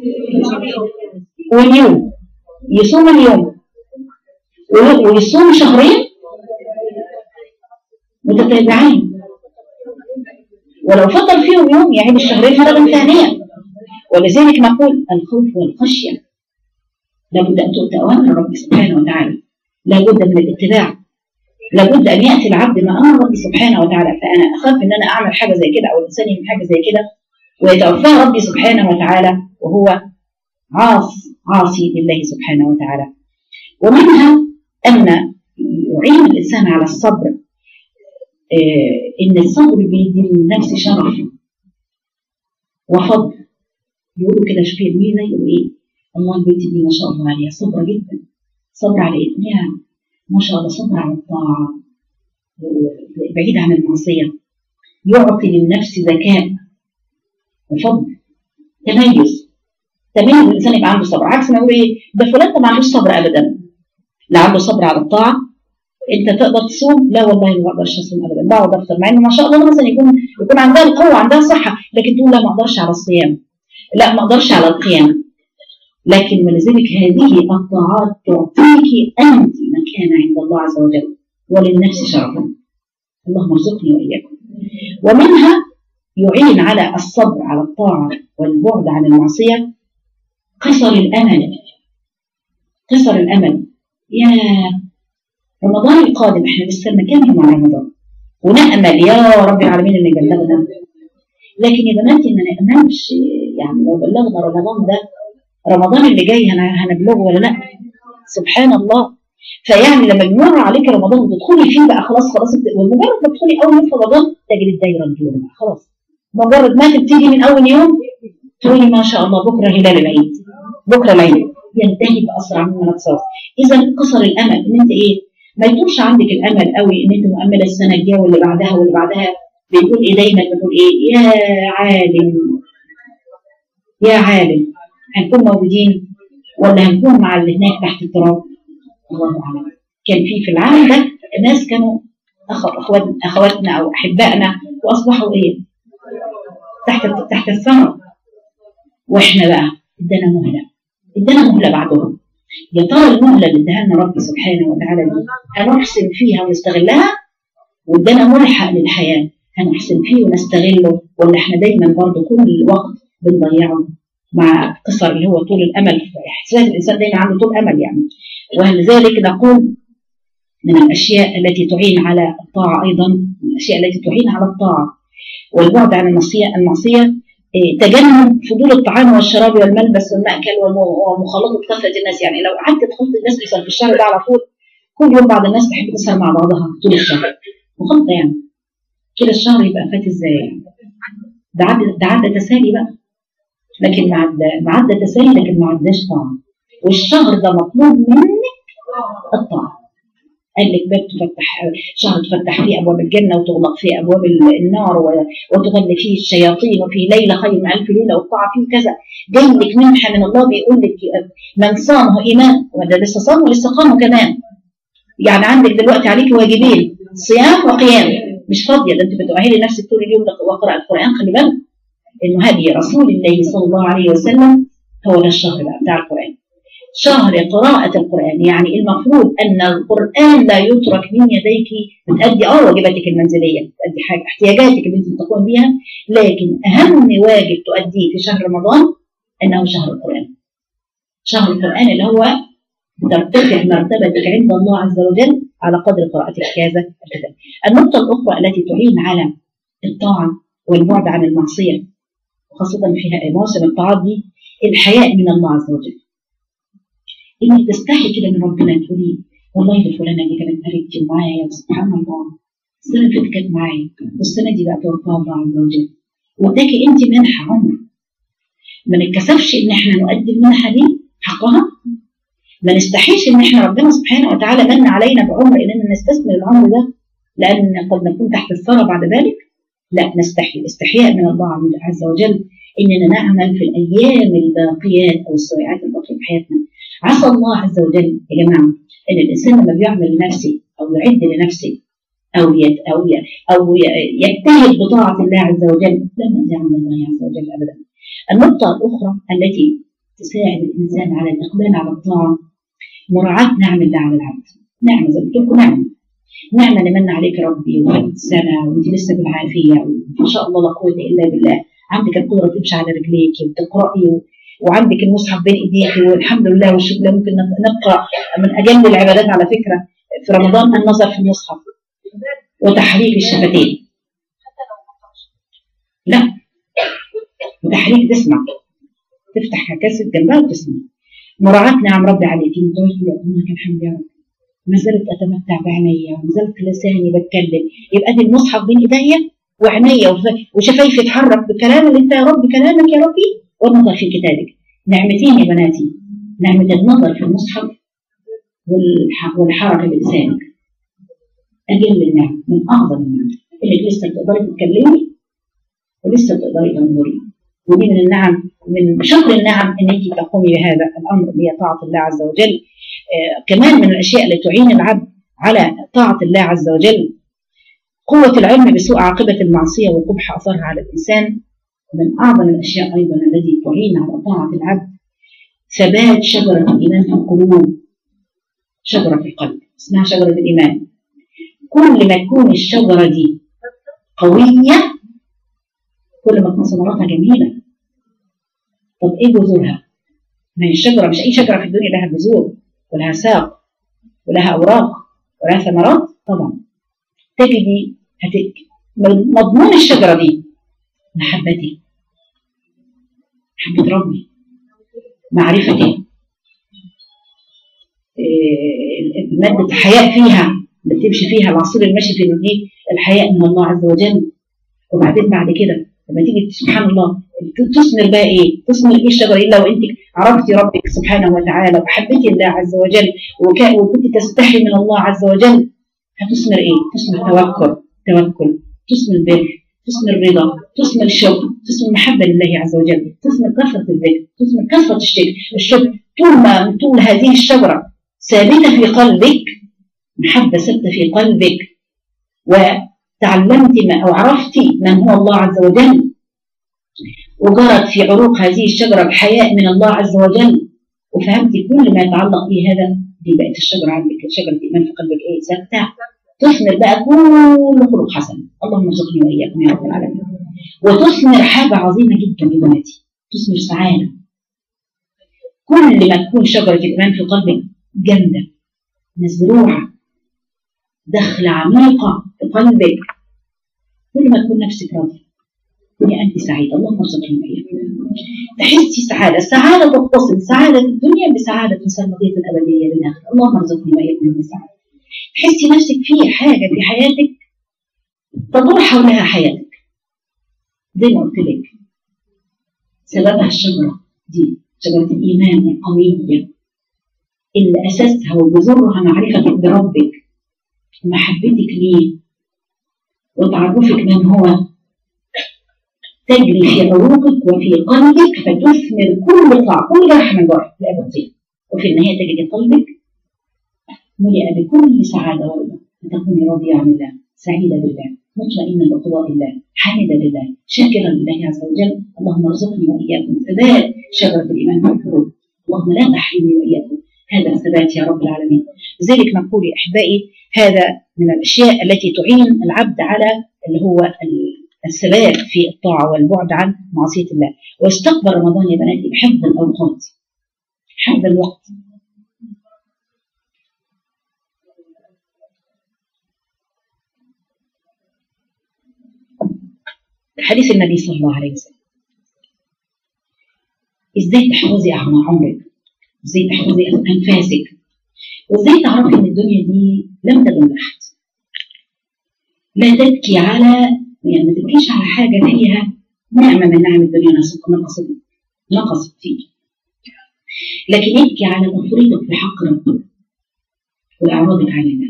B: واليوم يصوم اليوم ويصوم شهرين متتابعين ولو فطر فيهم يوم يعيد الشهرين مرة ثانية ولذلك نقول الخوف والخشية لابد أن تؤتى أوامر ربي سبحانه وتعالى لابد من الاتباع لابد أن يأتي العبد ما أمر ربي سبحانه وتعالى فأنا أخاف أن أنا أعمل حاجة زي كده أو الإنسان يعمل حاجة زي كده ويتوفاه ربي سبحانه وتعالى وهو عاص عاصي لله سبحانه وتعالى ومنها أن يعين الإنسان على الصبر إن الصبر بيدي للنفس شرف وفضل يقولوا كده شوفي الميزة يقولوا إيه الله البنت دي ما شاء الله عليها صبرة جدا صبر على إيه ما شاء الله صبر على الطاعة بعيد عن المعصية يعطي للنفس ذكاء وفضل تميز تميز الانسان يبقى عنده صبر عكس ما يقول ايه ده فلان ده ما عندوش صبر ابدا لا عنده صبر على الطاعه انت تقدر تصوم لا والله ما اقدرش اصوم ابدا بقعد افطر مع انه ما شاء الله مثلا يكون يكون عندها القوه عندها صحه لكن تقول لا ما اقدرش على الصيام لا ما اقدرش على القيام لكن ولذلك هذه الطاعات تعطيك انت مكانه عند الله عز وجل وللنفس شرفا اللهم ارزقني واياكم ومنها يعين على الصبر على الطاعة والبعد عن المعصية قصر الامل قصر الامل يا رمضان القادم احنا لسه مكان مع رمضان ونأمل يا رب العالمين ان يبلغنا لكن يا بناتي ما نأملش يعني لو بلغنا رمضان ده رمضان اللي جاي هن- هنبلغه ولا لا سبحان الله فيعني لما يمر عليك رمضان وتدخلي فيه بقى خلاص خلاص انت- ومجرد ما تدخلي اول يوم في رمضان تجري الدايره الجوره بقى خلاص مجرد ما تبتدي من اول يوم تقولي ما شاء الله بكره هلال العيد بكره العيد ينتهي باسرع مما نتصور اذا قصر الامل ان انت ايه ما يكونش عندك الامل قوي ان انت مؤمله السنه الجايه واللي بعدها واللي بعدها بنقول ايه دايما بنقول ايه يا عالم يا عالم هنكون موجودين ولا هنكون مع اللي هناك تحت التراب الله اعلم كان في في العالم ده ناس كانوا أخ... أخوات... اخواتنا او احبائنا واصبحوا ايه تحت تحت الثرى واحنا بقى ادانا مهله ادانا مهله بعدهم يا ترى المهله اللي اداها لنا رب سبحانه وتعالى دي هنحسن فيها ونستغلها وادانا ملحق للحياه هنحسن فيه ونستغله ولا احنا دايما برضه كل الوقت بنضيعه مع قصر اللي هو طول الامل احساس الانسان دايما عنده طول امل يعني ولذلك نقول من الاشياء التي تعين على الطاعه ايضا من الاشياء التي تعين على الطاعه والبعد عن المعصيه المعصيه إيه، تجنب فضول الطعام والشراب والملبس والمأكل والم- ومخالطه كثره الناس يعني لو قعدت تخلط الناس مثلا في الشهر ده على طول كل يوم بعض الناس تحب تسهر مع بعضها طول الشهر مخالطه يعني كده الشهر يبقى فات ازاي يعني ده عدى ده عدى تسالي بقى لكن ما عدى ما عدى تسالي لكن ما عداش طعم والشهر ده مطلوب منك الطاعه قال لك باب تفتح شهر تفتح فيه ابواب الجنه وتغلق فيه ابواب ال- النار و- وتغل فيه الشياطين وفي ليله خير من الف ليله والطاعه فيه كذا جاي لك منحه من الله بيقول لك من صامه ايمان وده لسه صام ولسه قامه كمان يعني عندك دلوقتي عليك واجبين صيام وقيام مش فاضيه ده انت بتؤهلي نفسك طول اليوم وقراءه القران خلي بالك انه هدي رسول الله صلى الله عليه وسلم هو ده الشهر بقى بتاع القران شهر قراءة القرآن يعني المفروض أن القرآن لا يترك من يديك بتأدي اه واجباتك المنزلية بتأدي حاجة احتياجاتك اللي أنت بتقوم بيها لكن أهم واجب تؤديه في شهر رمضان أنه شهر القرآن شهر القرآن اللي هو ترتفع مرتبتك عند الله عز وجل على قدر قراءتك كذا كذا النقطة الأخرى التي تعين على الطاعة والبعد عن المعصية وخاصة في موسم الطاعات دي الحياء من الله عز وجل انك تستحي كده من ربنا تقولي والله دي فلانه دي كانت قريبتي ومعايا سبحان الله السنه اللي فاتت كانت معايا والسنه دي بقى توفاها الله عز وجل واداكي انت منحه عمر ما نتكسفش ان احنا نؤدي المنحه دي حقها ما نستحيش ان احنا ربنا سبحانه وتعالى من علينا بعمر اننا نستثمر العمر ده لان قد نكون تحت الثرى بعد ذلك لا نستحي الاستحياء من الله عز وجل اننا نعمل في الايام الباقيات او الساعات الباقيه في حياتنا عسى الله عز وجل يا جماعه ان الانسان لما بيعمل لنفسه او يعد لنفسه او يت او ي او ي- يجتهد بطاعه الله عز وجل لن يضيع من الله عز وجل ابدا. النقطه الاخرى التي تساعد الانسان على الاقبال على الطاعه مراعاه نعم الله على العبد. نعمه زي ما قلت لكم نعمه. نعمه اللي من عليك ربي وفاتت السنه وانت لسه بالعافيه ما شاء الله لا قوه الا بالله. عندك القدره تمشي على رجليك وتقراي و- وعندك المصحف بين ايديك والحمد لله والشكر ممكن نقرا من اجل العبادات على فكره في رمضان النظر في المصحف وتحريك الشفتين لا وتحريك تسمع تفتح كاسة جنبها وتسمع مراعاة نعم ربي عليك انت تقول يا لك الحمد يا رب ما زلت اتمتع بعينيا وما زلت لساني بتكلم يبقى دي المصحف بين ايديا وعينيا وف- وشفايفي تتحرك بكلام اللي انت يا رب كلامك يا ربي والنظر في كتابك نعمتين يا بناتي نعمة النظر في المصحف والح- والحركة بلسانك أجل النعم من أعظم النعم إنك لسه بتقدري تتكلمي ولسه بتقدري تنظري ودي من النعم من شكر النعم إن أنت تقومي بهذا الأمر اللي هي طاعة الله عز وجل آه كمان من الأشياء اللي تعين العبد على طاعة الله عز وجل قوة العلم بسوء عاقبة المعصية وقبح أثرها على الإنسان من أعظم الأشياء أيضا التي تعين على طاعة العبد ثبات شجرة الإيمان في القلوب شجرة في القلب اسمها شجرة الإيمان كل ما تكون الشجرة دي قوية كل ما تكون ثمراتها جميلة طب إيه جذورها؟ ما هي الشجرة مش أي شجرة في الدنيا لها جذور ولها ساق ولها أوراق ولها ثمرات طبعا تجدي هت... مضمون الشجرة دي محبتي محبة ربي معرفتي إيه، مادة الحياء فيها بتمشي فيها العصير الماشي في دي الحياء من الله عز وجل وبعدين بعد كده لما تيجي سبحان الله تثمر بقى ايه؟ تثمر ايه الشجره الا وانت عرفتي ربك سبحانه وتعالى وحبيتي الله عز وجل وك- وكنت تستحي من الله عز وجل هتثمر ايه؟ تثمر توكل توكل تثمر بر تثمر رضا تثمر شكر تثمر محبه لله عز وجل تثمر كثره الذكر تثمر كثره الشكر الشكر طول ما طول هذه الشجره ثابته في قلبك محبه ثابته في قلبك وتعلمت ما او عرفت من هو الله عز وجل وجرت في عروق هذه الشجرة الحياء من الله عز وجل وفهمت كل ما يتعلق به هذا دي بقت الشجرة عندك شجرة إيمان في قلبك إيه ثابتة تثمر بقى كل خلق حسن اللهم ارزقني وإياكم يا رب العالمين وتثمر حاجة عظيمة جدا يا بناتي تثمر سعادة كل ما تكون شجرة الإيمان في قلبك جامدة مزروعة دخلة عميقة في قلبك كل ما تكون نفسك راضية كوني أنت سعيدة اللهم ارزقني وإياكم تحسي سعادة السعادة تتصل سعادة الدنيا بسعادة سرمدية الأبدية للآخرة اللهم ارزقني وإياكم من السعادة تحسي نفسك في حاجة في حياتك تدور حولها حياتك زي ما قلت لك سببها الشجرة دي شجرة الإيمان القوية اللي أساسها وجذورها معرفتك بربك ومحبتك ليه وتعرفك من هو تجري في عروقك وفي قلبك فتثمر كل طاعة كل جرح من جرح لا بطيء وفي النهاية تجد قلبك ملئ بكل سعادة ورضا فتكوني راضية عن الله سعيدة بالله مطمئنة بقضاء الله حامدة لله شاكرة لله عز وجل اللهم ارزقني وإياكم ثبات شجرة الإيمان في القلوب اللهم لا تحرمني وإياكم هذا الثبات يا رب العالمين لذلك نقول يا أحبائي هذا من الأشياء التي تعين العبد على اللي هو الثبات في الطاعة والبعد عن معصية الله واستقبل رمضان يا بناتي بحفظ الأوقات حفظ الوقت حديث النبي صلى الله عليه وسلم ازاي تحفظي اعمار عمرك ازاي تحفظي انفاسك وازاي تعرفي ان الدنيا دي لم تدم احد لا تبكي على يعني ما تبكيش على حاجه فيها نعمه من نعم الدنيا نقصت نقصت فيك لكن ابكي على تفريطك في حق ربك واعراضك عن الله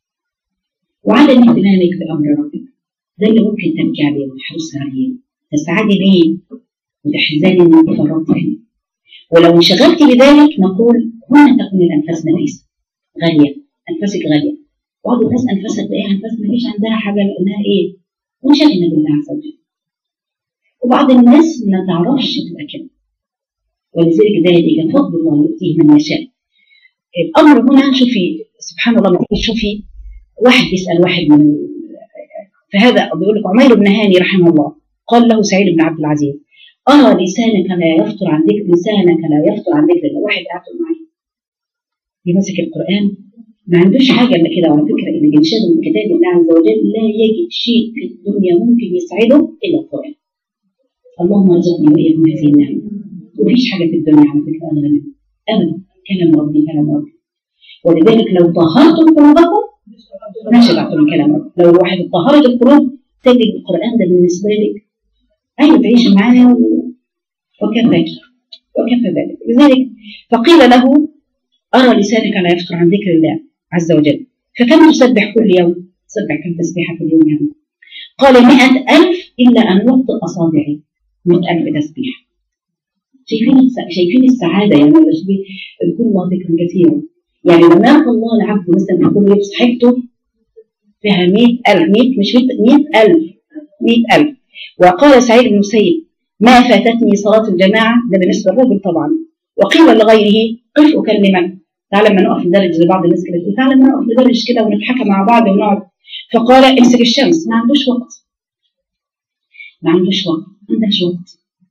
B: وعدم اهتمامك بامر ربك ده اللي ممكن تبكي عليه وتحرصي عليه تسعدي بيه وتحزني ان انت فرطت فيه ولو انشغلتي بذلك نقول هنا تكون الانفاس نفيسه غاليه انفاسك غاليه بعض الناس انفاسها تلاقيها انفاس ما فيش عندها حاجه لانها ايه؟ منشغله بالله عز وجل وبعض الناس ما تعرفش تبقى كده ولذلك ذلك فضل الله يؤتيه من يشاء الامر هنا شوفي سبحان الله لما تيجي تشوفي واحد يسال واحد من فهذا بيقول لك عمير بن هاني رحمه الله قال له سعيد بن عبد العزيز أرى لسانك لا يفطر عن ذكر لسانك لا يفطر عن ذكر الله واحد قاعد معي يمسك القرآن ما عندوش حاجة إلا كده وعلى فكرة اللي بينشغل بكتاب الله عز وجل لا يجد شيء في الدنيا ممكن يسعده إلا القرآن اللهم ارزقني وإياكم هذه النعمة مفيش حاجة في الدنيا على فكرة أغلى منها أبدا كلام ربي كلام ربي ولذلك لو طهرتم قلوبكم ما شبعت من كلام ربي لو الواحد طهرت القلوب تجد القرآن ده بالنسبة لك أيوة تعيش معاه وكفاك وكفى ذلك لذلك فقيل له أرى لسانك لا يفتر عن ذكر الله عز وجل فكم تسبح كل يوم تسبح كم تسبيحة في اليوم يعني قال مئة ألف إلا أن وطئ أصابعي مئة ألف تسبيح شايفين شايفين السعادة يعني يذكر الله ذكرا كثيرا يعني لما يلقى الله العبد مثلا كل يوم صحيفته فيها 100000 100 مش 100000 100000 وقال سعيد بن المسيب ما فاتتني صلاة الجماعة ده بالنسبة للرجل طبعا وقيل لغيره قف أكلمك تعالى ما نقف ندرج زي بعض الناس كده تعالى ما نقف ندرج كده ونتحكى مع بعض ونقعد فقال امسك الشمس ما عندوش وقت ما عندوش وقت ما عندكش وقت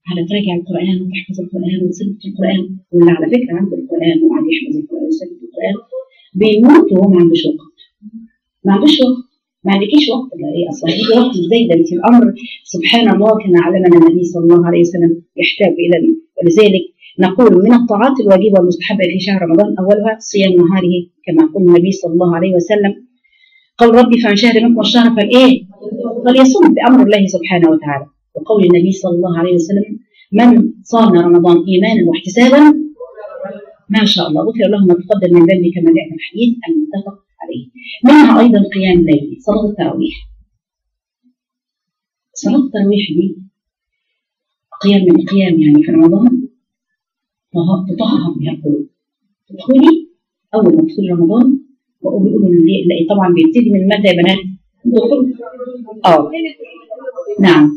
B: على تراجع القرآن وتحفظ القرآن وتثبت القرآن واللي على فكرة عنده القرآن وقاعد يحفظ القرآن ويثبت القرآن بيموت وهو ما عندوش وقت ما عندوش وقت ما عندكيش وقت لا ايه اصلا هيجي وقت ازاي ده انت الامر سبحان الله كما علمنا النبي صلى الله عليه وسلم يحتاج الى ولذلك نقول من الطاعات الواجبه والمستحبه في شهر رمضان اولها صيام نهاره كما قال النبي صلى الله عليه وسلم قول ربي فمن شهر منكم الشهر فالايه فليصوم بامر الله سبحانه وتعالى وقول النبي صلى الله عليه وسلم من صام رمضان ايمانا واحتسابا ما شاء الله غفر له ما تقدم من ذنبه كما جاء في الحديث المتفق عليه منها ايضا قيام الليل صلاه التراويح صلاه التراويح دي قيام من القيام يعني في رمضان تطهر بها القلوب تدخلي اول ما تدخلي رمضان وبيقولوا لا طبعا بيبتدي من متى يا بنات؟ دخول اه نعم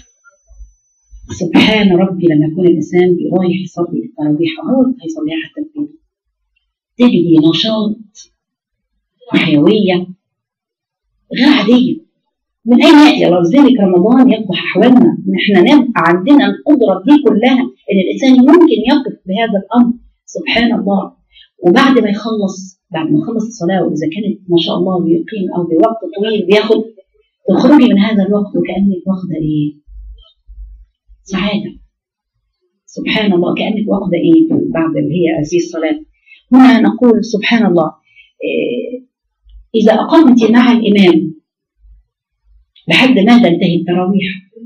B: سبحان ربي لما يكون الانسان رايح يصلي التراويح هو هيصليها حتى البيت تجدي نشاط وحيويه غير عاديه من اين ياتي الله ذلك رمضان يقضح احوالنا ان احنا نبقى عندنا القدره دي كلها ان الانسان ممكن يقف بهذا الامر سبحان الله وبعد ما يخلص بعد ما يخلص الصلاه واذا كانت ما شاء الله بيقيم او بوقت طويل بياخد تخرجي من هذا الوقت وكانك واخده ايه؟ سعاده سبحان الله كانك واخده ايه بعد اللي هي هذه الصلاه هنا نقول سبحان الله إيه اذا اقمت مع الامام لحد ما تنتهي التراويح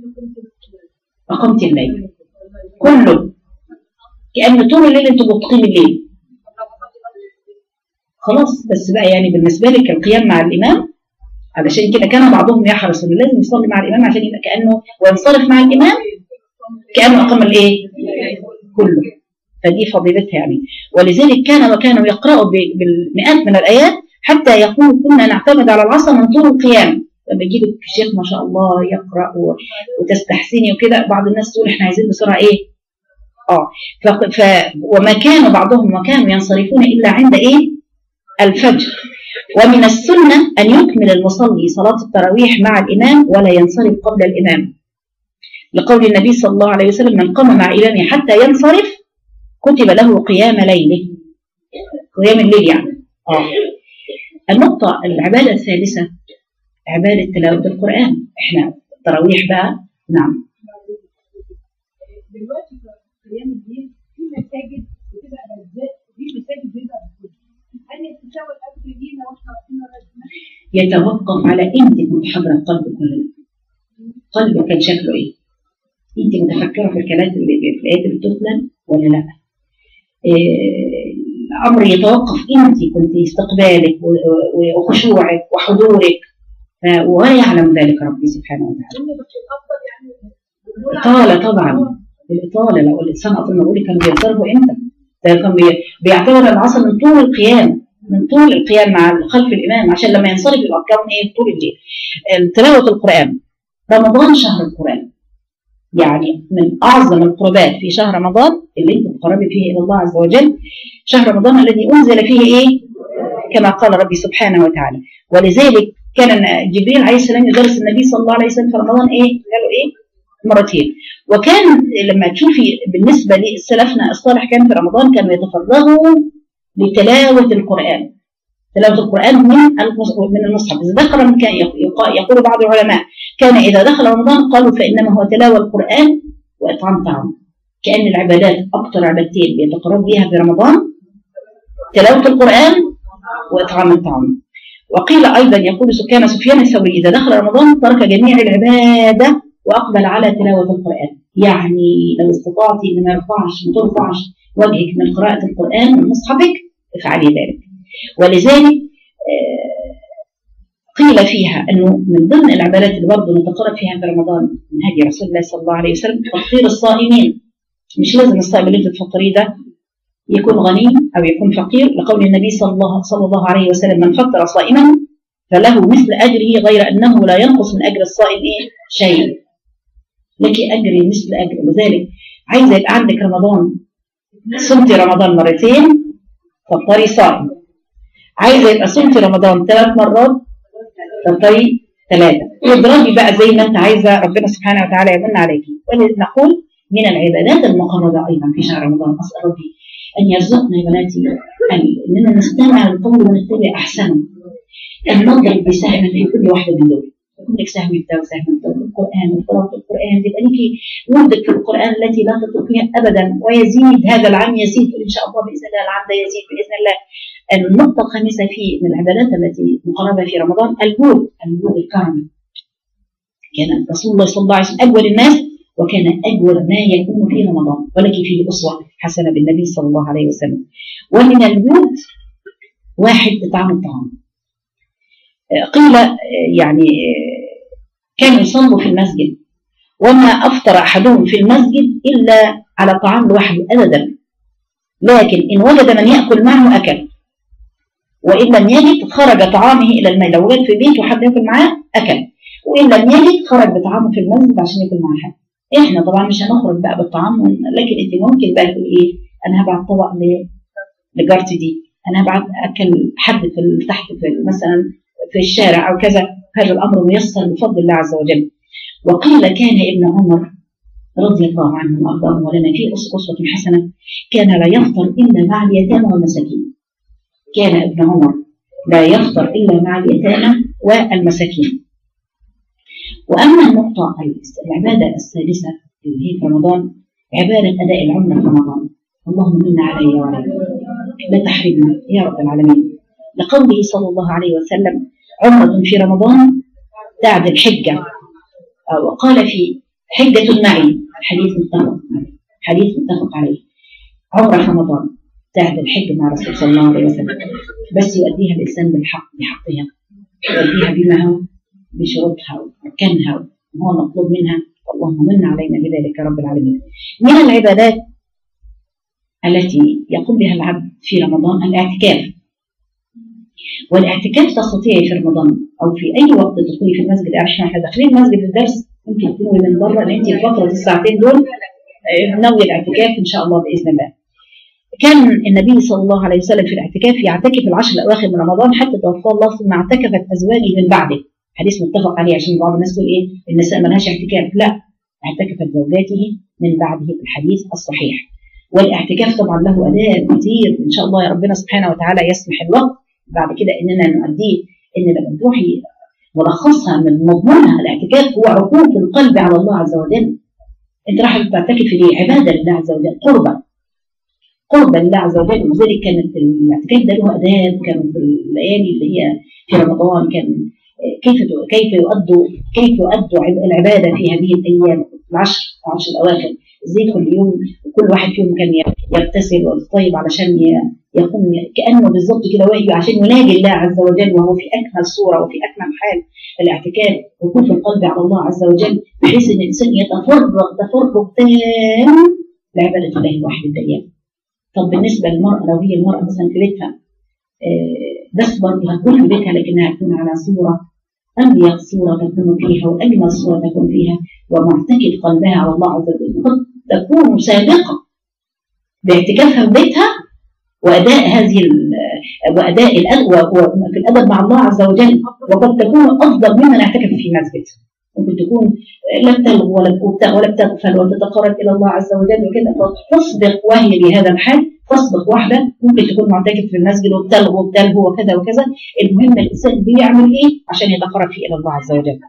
B: أقمت الليل كله كأن طول الليل أنتوا بتقيم الليل خلاص بس بقى يعني بالنسبة لك القيام مع الإمام علشان كده كان بعضهم يحرص انه لازم يصلي مع الإمام عشان يبقى كأنه وينصرف مع الإمام كأنه أقام الإيه؟ كله فدي فضيلتها يعني ولذلك كان وكانوا يقرأوا بالمئات من الآيات حتى يقول كنا نعتمد على العصا من طول القيام لما يجيب الشيخ ما شاء الله يقرا وتستحسني وكده بعض الناس تقول احنا عايزين بسرعه ايه اه ف... ف... وما كان بعضهم ما كانوا ينصرفون الا عند ايه الفجر ومن السنه ان يكمل المصلي صلاه التراويح مع الامام ولا ينصرف قبل الامام لقول النبي صلى الله عليه وسلم من قام مع امامه حتى ينصرف كتب له قيام ليله قيام الليل يعني اه النقطه العباده الثالثه عبادة تلاوة القرآن احنا تراويح بقى نعم
C: دلوقتي في ايام الدين في مساجد بتبقى اجزاء وفي مساجد بيبقى بكل هل يتساوى الاجر لينا واحنا واقفين ولا
B: يتوقف على انت كنت حاضره قلبك ولا لا قلبك كان شكله ايه انت متفكره في الكلام اللي في الايات اللي بتتلى ولا لا إيه الامر يتوقف انت كنت استقبالك وخشوعك وحضورك ولا يعلم ذلك ربي سبحانه وتعالى الإطالة طبعا الإطالة لو الإنسان أظن أقول كانوا بينصرفوا إمتى؟ ده كان بيعتبر العصر من طول القيام من طول القيام مع خلف الإمام عشان لما ينصرف يبقى كون إيه طول الليل تلاوة القرآن رمضان شهر القرآن يعني من أعظم القربات في شهر رمضان اللي أنت تقربي فيه إلى الله عز وجل شهر رمضان الذي أنزل فيه إيه؟ كما قال ربي سبحانه وتعالى ولذلك كان جبريل عليه السلام يدرس النبي صلى الله عليه وسلم في رمضان ايه؟ قالوا ايه؟ مرتين وكان لما تشوفي بالنسبه لسلفنا الصالح كان في رمضان كانوا يتفرغوا لتلاوه القران تلاوه القران من من المصحف اذا دخل كان يقول بعض العلماء كان اذا دخل رمضان قالوا فانما هو تلاوه القران واطعام طعام كان العبادات اكثر عبادتين بيتقرب بها في رمضان تلاوه القران واطعام الطعام وقيل أيضا يقول كان سفيان الثوري إذا دخل رمضان ترك جميع العبادة وأقبل على تلاوة القرآن يعني لو استطعتي أن ما يرفعش ما ترفعش وجهك من قراءة القرآن من مصحفك افعلي ذلك ولذلك قيل فيها أنه من ضمن العبادات اللي برضه نتقرب فيها في رمضان من هدي رسول الله صلى الله عليه وسلم تفطير الصائمين مش لازم الصائم اللي انت تفطريه ده يكون غني أو يكون فقير لقول النبي صلى الله, صلى الله عليه وسلم من فطر صائما فله مثل أجره غير أنه لا ينقص من أجر الصائم إيه؟ شيء لك أجر مثل أجر لذلك عايزة يبقى عندك رمضان صمتي رمضان مرتين فطري صائم عايزة يبقى صمتي رمضان ثلاث مرات فطري ثلاثة اضربي بقى زي ما انت عايزة ربنا سبحانه وتعالى يمن عليكي ونقول من العبادات المقربة أيضا في شهر رمضان أسأل ربي أن يرزقنا يا بناتي أن- أننا نستمع للقول ونتبع أحسنه أن نضرب بسهم في كل واحدة من دول يكون لك سهم في ده وسهم في ده القرآن وقراءة القرآن تبقى لك وردك في القرآن التي لا تتركيها أبدا ويزيد هذا العام يزيد إن شاء الله بإذن الله العام ده يزيد بإذن الله النقطة الخامسة في من العبادات التي مقربة في رمضان الجود الجود الكرم كان رسول الله صلى الله عليه وسلم أجود الناس وكان أجود ما يكون في رمضان ولك فيه أسوة حسنة بالنبي صلى الله عليه وسلم ومن الجود واحد إطعام الطعام آه، قيل آه، يعني آه، كانوا يصلوا في المسجد وما أفطر أحدهم في المسجد إلا على طعام لوحده أبدا لكن إن وجد من يأكل معه أكل وإن لم يجد خرج طعامه إلى الماء لو وجد في بيته حد ياكل معاه أكل وإن لم يجد خرج بطعامه في المسجد عشان ياكل معاه حد إحنا طبعا مش هنخرج بقى بالطعام ون- لكن أنت ممكن بقى تقول إيه أنا هبعت طبق ل- لجارتي دي أنا هبعت أكل حد في ال- تحت في ال- مثلا في الشارع أو كذا هذا الأمر ميسر بفضل الله عز وجل وقيل كان ابن عمر رضي الله عنه وارضاه ولنا فيه أس- اسوه حسنه كان لا يفطر الا مع اليتامى والمساكين كان ابن عمر لا يفطر الا مع اليتامى والمساكين واما النقطه العباده السادسه اللي هي في رمضان عباده اداء العمره في رمضان اللهم من علي وعليك لا تحرمنا يا رب العالمين لقوله صلى الله عليه وسلم عمره في رمضان تعدل حجه أو قال في حجة معي حديث متفق عليه حديث متفق عليه عمرة رمضان تعد الحج مع رسول صلى الله عليه وسلم بس يؤديها الإنسان بالحق بحقها يؤديها بما هو بشروطها وأركانها وهو المطلوب منها اللهم من علينا بذلك يا رب العالمين من العبادات التي يقوم بها العبد في رمضان الاعتكاف والاعتكاف تستطيعي في رمضان او في اي وقت تدخلي في المسجد عشان احنا داخلين المسجد الدرس ممكن تنوي من بره لان انت في فتره الساعتين دول آه، ناوي الاعتكاف ان شاء الله باذن الله. كان النبي صلى الله عليه وسلم في الاعتكاف يعتكف العشر الاواخر من رمضان حتى توفاه الله ثم اعتكفت ازواجه من بعده. حديث متفق عليه عشان بعض الناس تقول ايه النساء مالهاش اعتكاف، لا اعتكفت زوجاته من بعده في الحديث الصحيح. والاعتكاف طبعا له اداب كتير ان شاء الله يا ربنا سبحانه وتعالى يسمح الوقت بعد كده اننا نؤديه ان لما تروحي ملخصها من مضمونها الاعتكاف هو عقوق القلب على الله عز وجل انت راح تعتكف ليه عباده لله عز وجل قربه قربا لله عز وجل ولذلك كانت الاعتكاف ده له اداب كانوا في الليالي اللي هي في رمضان كان كيف كيف يؤدوا كيف يؤدوا العباده في هذه الايام العشر العشر الاواخر ازاي كل يوم وكل واحد فيهم كان يغتسل ويطيب علشان يقوم كانه بالظبط كده واقف عشان يناجي الله عز وجل وهو في اكمل صوره وفي اكمل حال الاعتكاف وقوف القلب على الله عز وجل بحيث ان الانسان يتفرغ تفرغ تام لعباده الله الواحد الديان. طب بالنسبه للمراه لو هي المراه مثلا في بيتها بس برضه هتكون في بيتها لكنها تكون على صوره أضيق صورة تكون فيها وأجمل صورة تكون فيها ومعتكف قلبها على الله عز وجل قد تكون سابقة باعتكافها في بيتها وأداء هذه وأداء الأدب في الأدب مع الله عز وجل وقد تكون أفضل ممن اعتكف في مسجد ممكن تكون لم تلغو ولا ولا بتغفل وتتقرب إلى الله عز وجل وكذا فتصدق وهي بهذا الحال تصدق واحدة ممكن تكون معتكف في المسجد وبتلغو وبتلهو وكذا وكذا المهم الإنسان بيعمل إيه عشان يتقرب فيه إلى الله عز وجل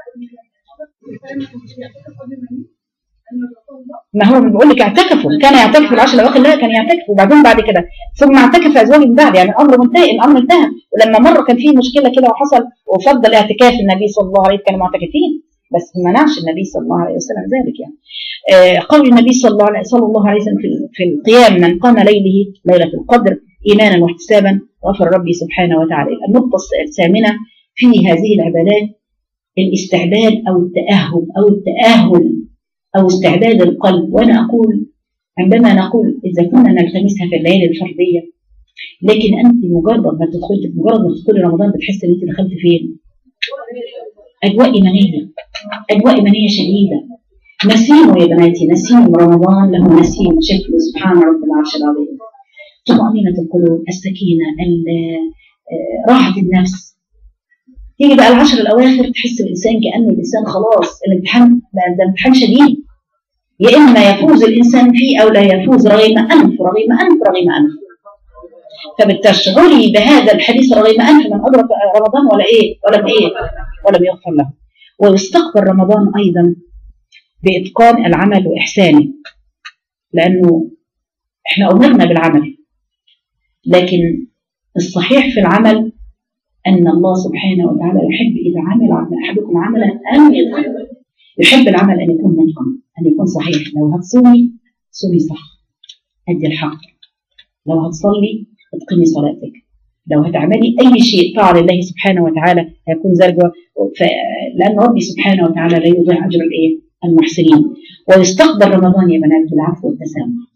B: ما هو بيقول لك اعتكفوا كان يعتكف العشر الاواخر لا كان يعتكف وبعدين بعد كده ثم اعتكف ازواجه من بعد يعني الامر منتهي الامر انتهى ولما مره كان في مشكله كده وحصل وفضل اعتكاف النبي صلى الله عليه وسلم كانوا معتكفين بس ما منعش النبي صلى الله عليه وسلم ذلك يعني آه قول النبي صلى الله عليه صلى الله عليه وسلم في, في القيام من قام ليله ليله القدر ايمانا واحتسابا غفر ربي سبحانه وتعالى النقطه الثامنه في هذه العبادات الاستعداد او التاهب او التاهل أو استعداد القلب وأنا أقول عندما نقول إذا كنا نلتمسها في الليالي الفردية لكن أنت مجرد ما تدخلي مجرد ما تدخلي رمضان بتحسي إن أنت دخلت فين؟ أجواء إيمانية أجواء إيمانية شديدة نسيم يا بناتي نسيم رمضان له نسيم شكله سبحان رب العرش العظيم طمأنينة القلوب السكينة راحة النفس تيجي بقى العشر الاواخر تحس الانسان كانه الانسان خلاص الامتحان بقى ده امتحان شديد يا اما يفوز الانسان فيه او لا يفوز رغم انف رغم انف رغم انف فبتشعري بهذا الحديث رغم انف من ادرك رمضان ولا ايه ولا ايه ولم يغفر له ويستقبل رمضان ايضا باتقان العمل واحسانه لانه احنا امرنا بالعمل لكن الصحيح في العمل ان الله سبحانه وتعالى يحب اذا عمل احدكم عملا ان يتقن يحب العمل ان يكون متقن ان يكون صحيح لو هتصومي صومي صح ادي الحق لو هتصلي اتقني صلاتك لو هتعملي اي شيء طاعه لله سبحانه وتعالى هيكون ذلك لان ربي سبحانه وتعالى لا يضيع اجر الايه المحسنين ويستقبل رمضان يا بنات بالعفو والتسامح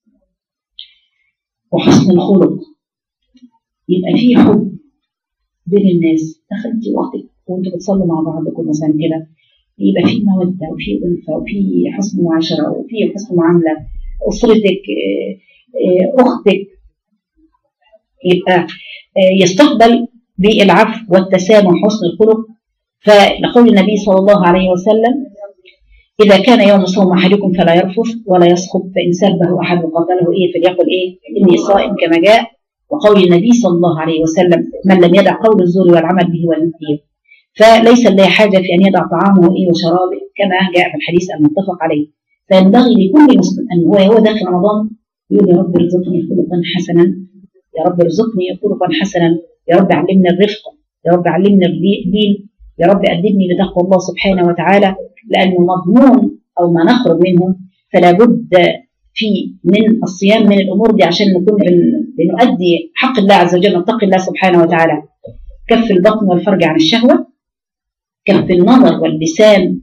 B: وحسن الخلق يبقى فيه حب بين الناس دخلتي وقتك وانتوا بتصلوا مع بعضكم مثلا كده يبقى في مودة وفي ألفة وفي حسن معاشرة وفي حسن معاملة أسرتك أختك يبقى يستقبل بالعفو والتسامح وحسن الخلق فلقول النبي صلى الله عليه وسلم إذا كان يوم صوم أحدكم فلا يرفث ولا يسخط فإن سبه أحد قاتله إيه فليقل إيه إني صائم كما جاء وقول النبي صلى الله عليه وسلم من لم يدع قول الزور والعمل به والمثير فليس لله حاجة في أن يدع طعامه إيه وشرابه كما جاء في الحديث المتفق عليه فينبغي لكل مسلم أن هو هو داخل رمضان يقول يا رب ارزقني خلقا حسنا يا رب ارزقني خلقا حسنا يا رب علمني الرفق يا رب علمني الدين يا رب أدبني لتقوى الله سبحانه وتعالى لأنه مضمون أو ما نخرج منه فلا بد في من الصيام من الأمور دي عشان نكون بنؤدي حق الله عز وجل نتقي الله سبحانه وتعالى كف البطن والفرج عن الشهوة كف النظر واللسان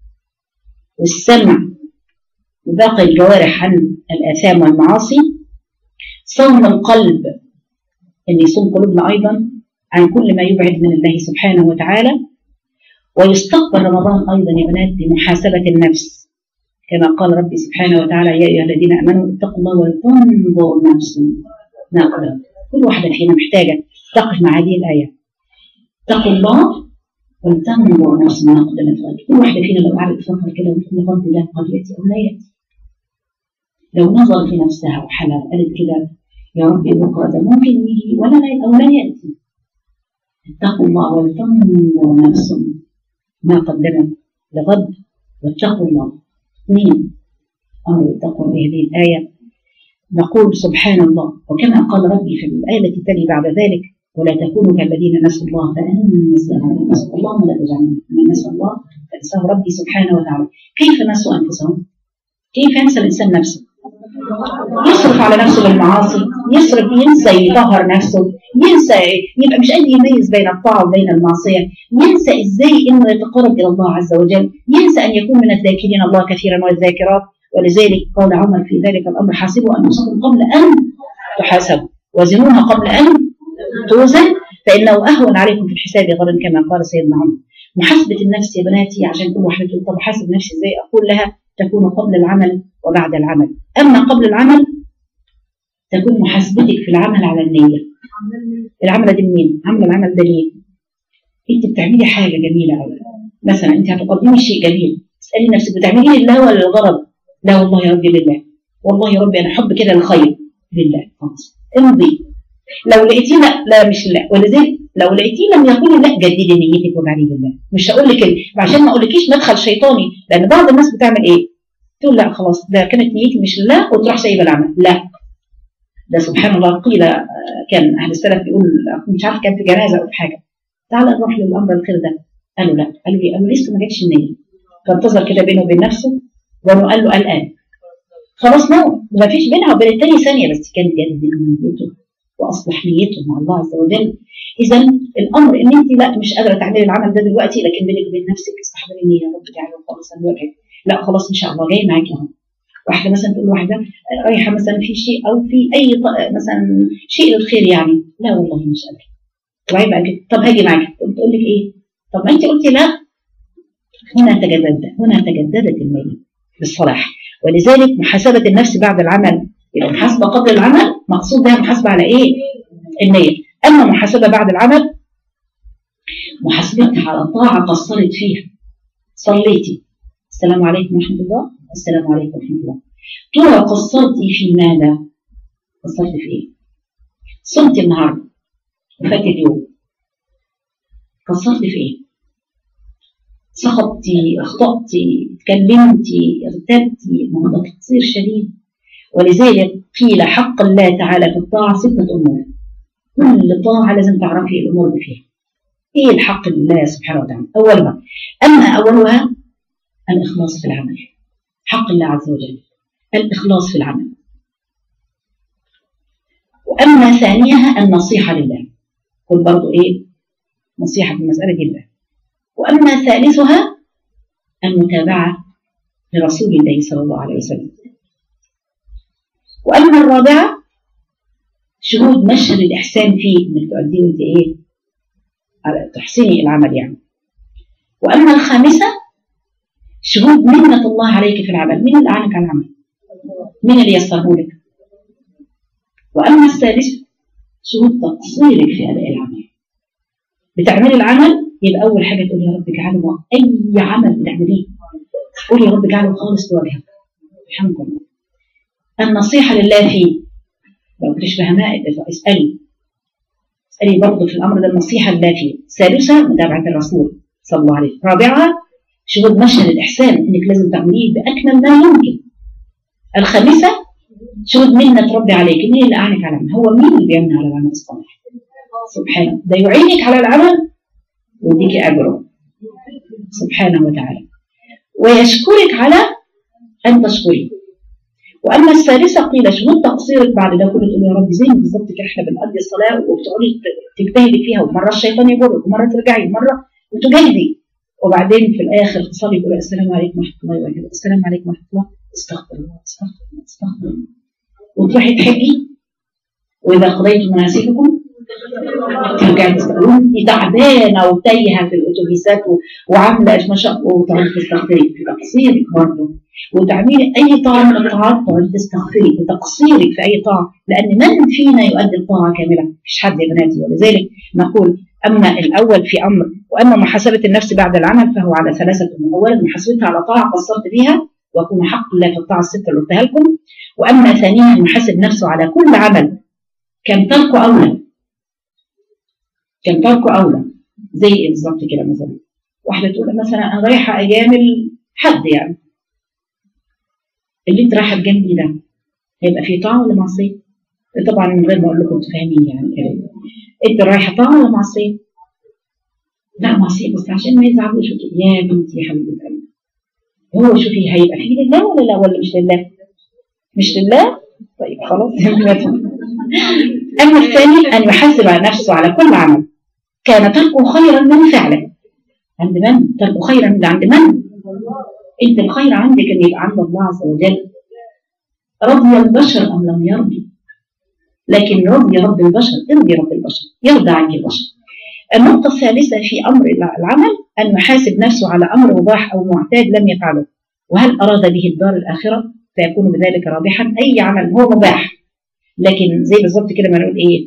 B: والسمع وباقي الجوارح عن الآثام والمعاصي صوم القلب أن يصوم قلوبنا أيضا عن كل ما يبعد من الله سبحانه وتعالى ويستقبل رمضان أيضا يا بنات بمحاسبة النفس كما قال ربي سبحانه وتعالى يا أيها الذين آمنوا اتقوا الله ولتنظر نفس ما قدمت كل واحدة فينا محتاجة تقف مع هذه الآية اتقوا الله ولتنظر نفس ما قدمت غد كل واحدة فينا لو قعدت تفكر كده وتقول غد الله قد يأتي أو لا يأتي لو نظرت في نفسها وحلال قالت كده يا ربي بكرة ده ممكن يجي ولا لا أو لا يأتي اتقوا الله ولتنظر نفس ما قدمت لغد واتقوا الله اثنين أمر التقوى هذه الآية نقول سبحان الله وكما قال ربي في الآية التي تلي بعد ذلك ولا تكونوا كالذين نسوا الله فأنساهم نسوا الله ولا تجعلوا من نسوا الله فأنساه ربي سبحانه وتعالى كيف نسوا أنفسهم؟ كيف ينسى الإنسان نفسه؟ يصرف على نفسه بالمعاصي يصرف ينسى يطهر نفسه ينسى يبقى مش قادر يميز بين الطاعة وبين المعصية ينسى ازاي انه يتقرب الى الله عز وجل ينسى ان يكون من الذاكرين الله كثيرا والذاكرات ولذلك قال عمر في ذلك الامر حاسبوا انفسكم قبل ان تحاسبوا وزنوها قبل ان توزن فانه اهون عليكم في الحساب غدا كما قال سيدنا عمر محاسبة النفس يا بناتي عشان كل واحدة تقول طب حاسب نفسي ازاي اقول لها تكون قبل العمل وبعد العمل اما قبل العمل تكون محاسبتك في العمل على النية العمل دي منين؟ عامله العمل ده ليه؟ انت بتعملي حاجه جميله قوي مثلا انت هتقدمي شيء جميل اسالي نفسك بتعمليه لله ولا للغرض؟ لا والله يا ربي لله والله يا ربي انا احب كده الخير لله خلاص امضي لو لقيتيه لا لا مش لا ولذلك لو لقيتيه لم يكن لا جددي نيتك واجعليه لله مش هقول لك عشان ما اقولكيش مدخل شيطاني لان بعض الناس بتعمل ايه؟ تقول لا خلاص ده كانت نيتي مش لله وتروح سايبه العمل لا ده سبحان الله قيل كان اهل السلف بيقول مش عارف كان في جنازه او في حاجه تعالى نروح للامر الخير ده قالوا لا قالوا لي قالوا لسه ما جاتش النيه فانتظر كده بينه وبين نفسه وانه قال له الان خلاص نو ما فيش بينها وبين الثاني ثانيه بس كان جدد نيته واصلح نيته مع الله عز وجل اذا الامر ان انت لا مش قادره تعملي العمل ده دلوقتي لكن بينك وبين نفسك استحضري النيه يا رب تعالى خالصا لوجهك لا خلاص ان شاء الله جاي معاكي اهو واحده مثلا تقول واحده رايحه مثلا في شيء او في اي مثلا شيء للخير يعني لا والله مش قادره وعيب بقى طب هاجي معاك تقول لك ايه طب ما انت قلتي لا هنا تجدد هنا تجددت النيه بالصلاح ولذلك محاسبه النفس بعد العمل يبقى محاسبه قبل العمل مقصود بها محاسبه على ايه؟ النيه اما محاسبه بعد العمل محاسبتها على طاعه قصرت فيها صليتي السلام عليكم ورحمه الله السلام عليكم ورحمة الله ترى قصرت في ماذا؟ قصرت في ايه؟ صمت النهارده وفات اليوم قصرت في ايه؟ سخطتي اخطأتي اتكلمتي ارتبتي ما هو ده تقصير شديد ولذلك قيل حق الله تعالى في الطاعة ستة أمور كل طاعة لازم تعرفي الأمور اللي فيها إيه الحق لله سبحانه وتعالى أولها أما أولها الإخلاص في العمل حق الله عز وجل الإخلاص في العمل وأما ثانيها النصيحة لله قل برضو إيه نصيحة في المسألة لله وأما ثالثها المتابعة لرسول الله صلى الله عليه وسلم وأما الرابعة شهود مشهد الإحسان فيه إنك تؤديه أنت إيه على تحسيني العمل يعني وأما الخامسة شهود منة الله عليك في العمل مين اللي أعانك على العمل مين اللي يسره لك وأما السادسة شهود تقصيرك في أداء العمل بتعملي العمل يبقى أول حاجة تقول يا رب اجعله أي عمل بتعمليه قول يا رب اجعله خالص لوجهك الحمد لله النصيحة لله فيه لو كنتش فاهماه اسألي اسألي برضه في الأمر ده النصيحة لله فيه ثالثة متابعة الرسول صلى الله عليه وسلم رابعة شهود مشهد الإحسان إنك لازم تعمليه بأكمل ما يمكن الخامسة شهود منة ربي عليك مين اللي أعانك على العمل هو مين اللي بيعمل على العمل الصالح سبحانه ده يعينك على العمل ويديك أجره سبحانه وتعالى ويشكرك على أن تشكري واما الثالثه قيل شهود تقصيرك بعد ده كله تقول يا رب زي بالظبط كده احنا بنقضي الصلاه وبتقعدي تجتهدي فيها ومره الشيطان يجرك ومره ترجعي ومره وتجاهدي وبعدين في الاخر تصلي تقول السلام عليكم ورحمه الله وبركاته السلام عليكم ورحمه الله استغفر الله استغفر الله استغفر الله وتروحي تحجي واذا قضيتم مناسككم ترجعي تستغفري انت تعبانه وتايهه في الاتوبيسات وعامله مشق وتقعدي تستغفري في تقصيرك برضه وتعملي اي طاعه من الطاعات تقعدي تستغفري بتقصيرك في اي طاعه لان من فينا يؤدي الطاعه كامله مفيش حد يا بناتي ولذلك نقول اما الاول في امر واما محاسبه النفس بعد العمل فهو على ثلاثه امور اولا محاسبتها على طاعه قصرت فيها ويكون حق الله في الطاعه السته اللي قلتها لكم واما ثانيا يحاسب نفسه على كل عمل كان تركه اولى كان تركه اولى زي ايه بالظبط كده مثلا واحده تقول مثلا انا رايحه اجامل حد يعني اللي انت رايحه تجاملي ده هيبقى فيه طاعه ولا معصيه؟ طبعا من غير ما اقول لكم تفهمين يعني الكلام انت رايحه طاعه ولا معصيه؟ لا معصيه بس عشان ما يزعلوش يا بنتي يا حبيبه قلبي هو شوفي هيبقى فيه لله ولا لا ولا مش لله؟ مش لله؟ طيب خلاص اما الثاني ان يحاسب على نفسه على كل عمل كان تركه خيرا من فعله عند من؟ تركه خيرا من عند من؟ انت الخير عندك ان يبقى عند الله عز وجل رضي البشر ام لم يرضي لكن رضي رب البشر ارضي رب البشر يرضى عنك البشر النقطة الثالثة في أمر العمل أن يحاسب نفسه على أمر مباح أو معتاد لم يفعله وهل أراد به الدار الآخرة فيكون بذلك رابحا أي عمل هو مباح لكن زي بالظبط كده ما نقول إيه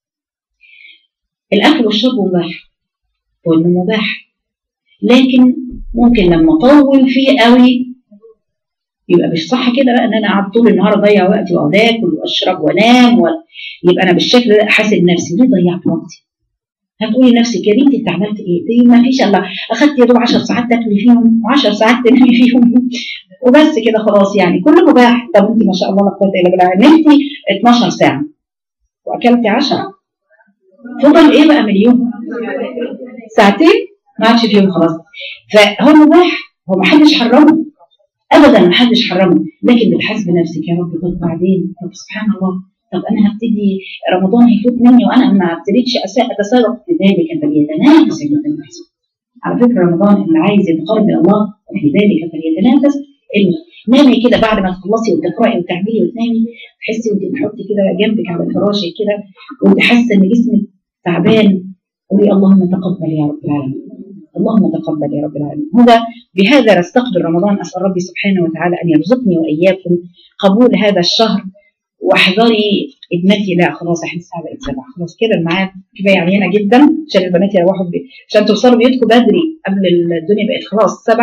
B: الأكل والشرب مباح وإنه مباح لكن ممكن لما اطول فيه قوي يبقى مش صح كده بقى ان انا قاعد طول النهار اضيع وقتي واقعد اكل واشرب وانام و... يبقى انا بالشكل ده احاسب نفسي ليه ضيعت وقتي؟ هتقولي لنفسك يا بنتي انت عملت ايه؟ ما فيش الا اخدت يا دوب 10 ساعات تاكلي فيهم و10 ساعات تنامي فيهم وبس كده خلاص يعني كله مباح طب انت ما شاء الله لا قوه الا بالله نمتي 12 ساعه واكلتي 10 فضل ايه بقى من اليوم؟ ساعتين ما عادش فيهم خلاص فهو مباح هو ما حدش حرمه ابدا ما حدش حرمه لكن بتحاسب نفسك يا رب طب بعدين طب سبحان الله طب انا هبتدي رمضان هيفوت مني وانا ما ابتديتش اتسابق لذلك فليتنافس المتنافسون على فكره رمضان اللي عايز يتقرب الى الله وفي ذلك فليتنافس نامي كده بعد ما تخلصي وتقراي وتعملي وتنامي تحسي وانت بتحطي كده جنبك على فراشك كده وانت حاسه ان جسمك تعبان قولي اللهم تقبل يا رب العالمين اللهم تقبل يا رب العالمين هذا بهذا نستقبل رمضان اسال ربي سبحانه وتعالى ان يرزقني واياكم قبول هذا الشهر واحذري ابنتي لا خلاص احنا الساعه بقت سبعه خلاص كده الميعاد كفايه علينا جدا عشان البنات يروحوا بي... عشان توصلوا بيوتكم بدري قبل الدنيا بقت خلاص سبعه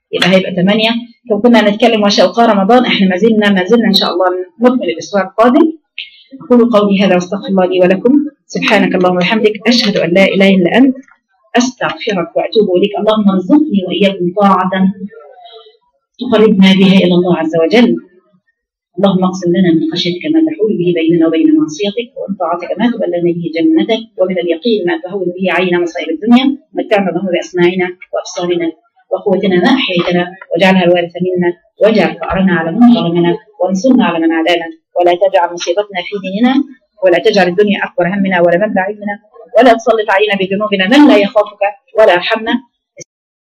B: يبقى هيبقى 8 لو كنا نتكلم وشوقاء رمضان احنا ما زلنا ما زلنا ان شاء الله نكمل الاسبوع القادم اقول قولي هذا واستغفر الله لي ولكم سبحانك اللهم وبحمدك اشهد ان لا اله الا انت استغفرك واتوب اليك اللهم ارزقني واياكم طاعه تقربنا بها الى الله عز وجل اللهم اقسم لنا من خشيتك ما تحول به بيننا وبين معصيتك ومن طاعتك ما تبلغنا به جنتك ومن اليقين ما تهون به علينا مصائب الدنيا متعنا اللهم باسماعنا وابصارنا وقوتنا ما احييتنا واجعلها الوارث منا واجعل فأرنا على من ظلمنا وانصرنا على من عادانا ولا تجعل مصيبتنا في ديننا ولا تجعل الدنيا اكبر همنا ولا مبلغ علمنا ولا تسلط علينا بذنوبنا من لا يخافك ولا يرحمنا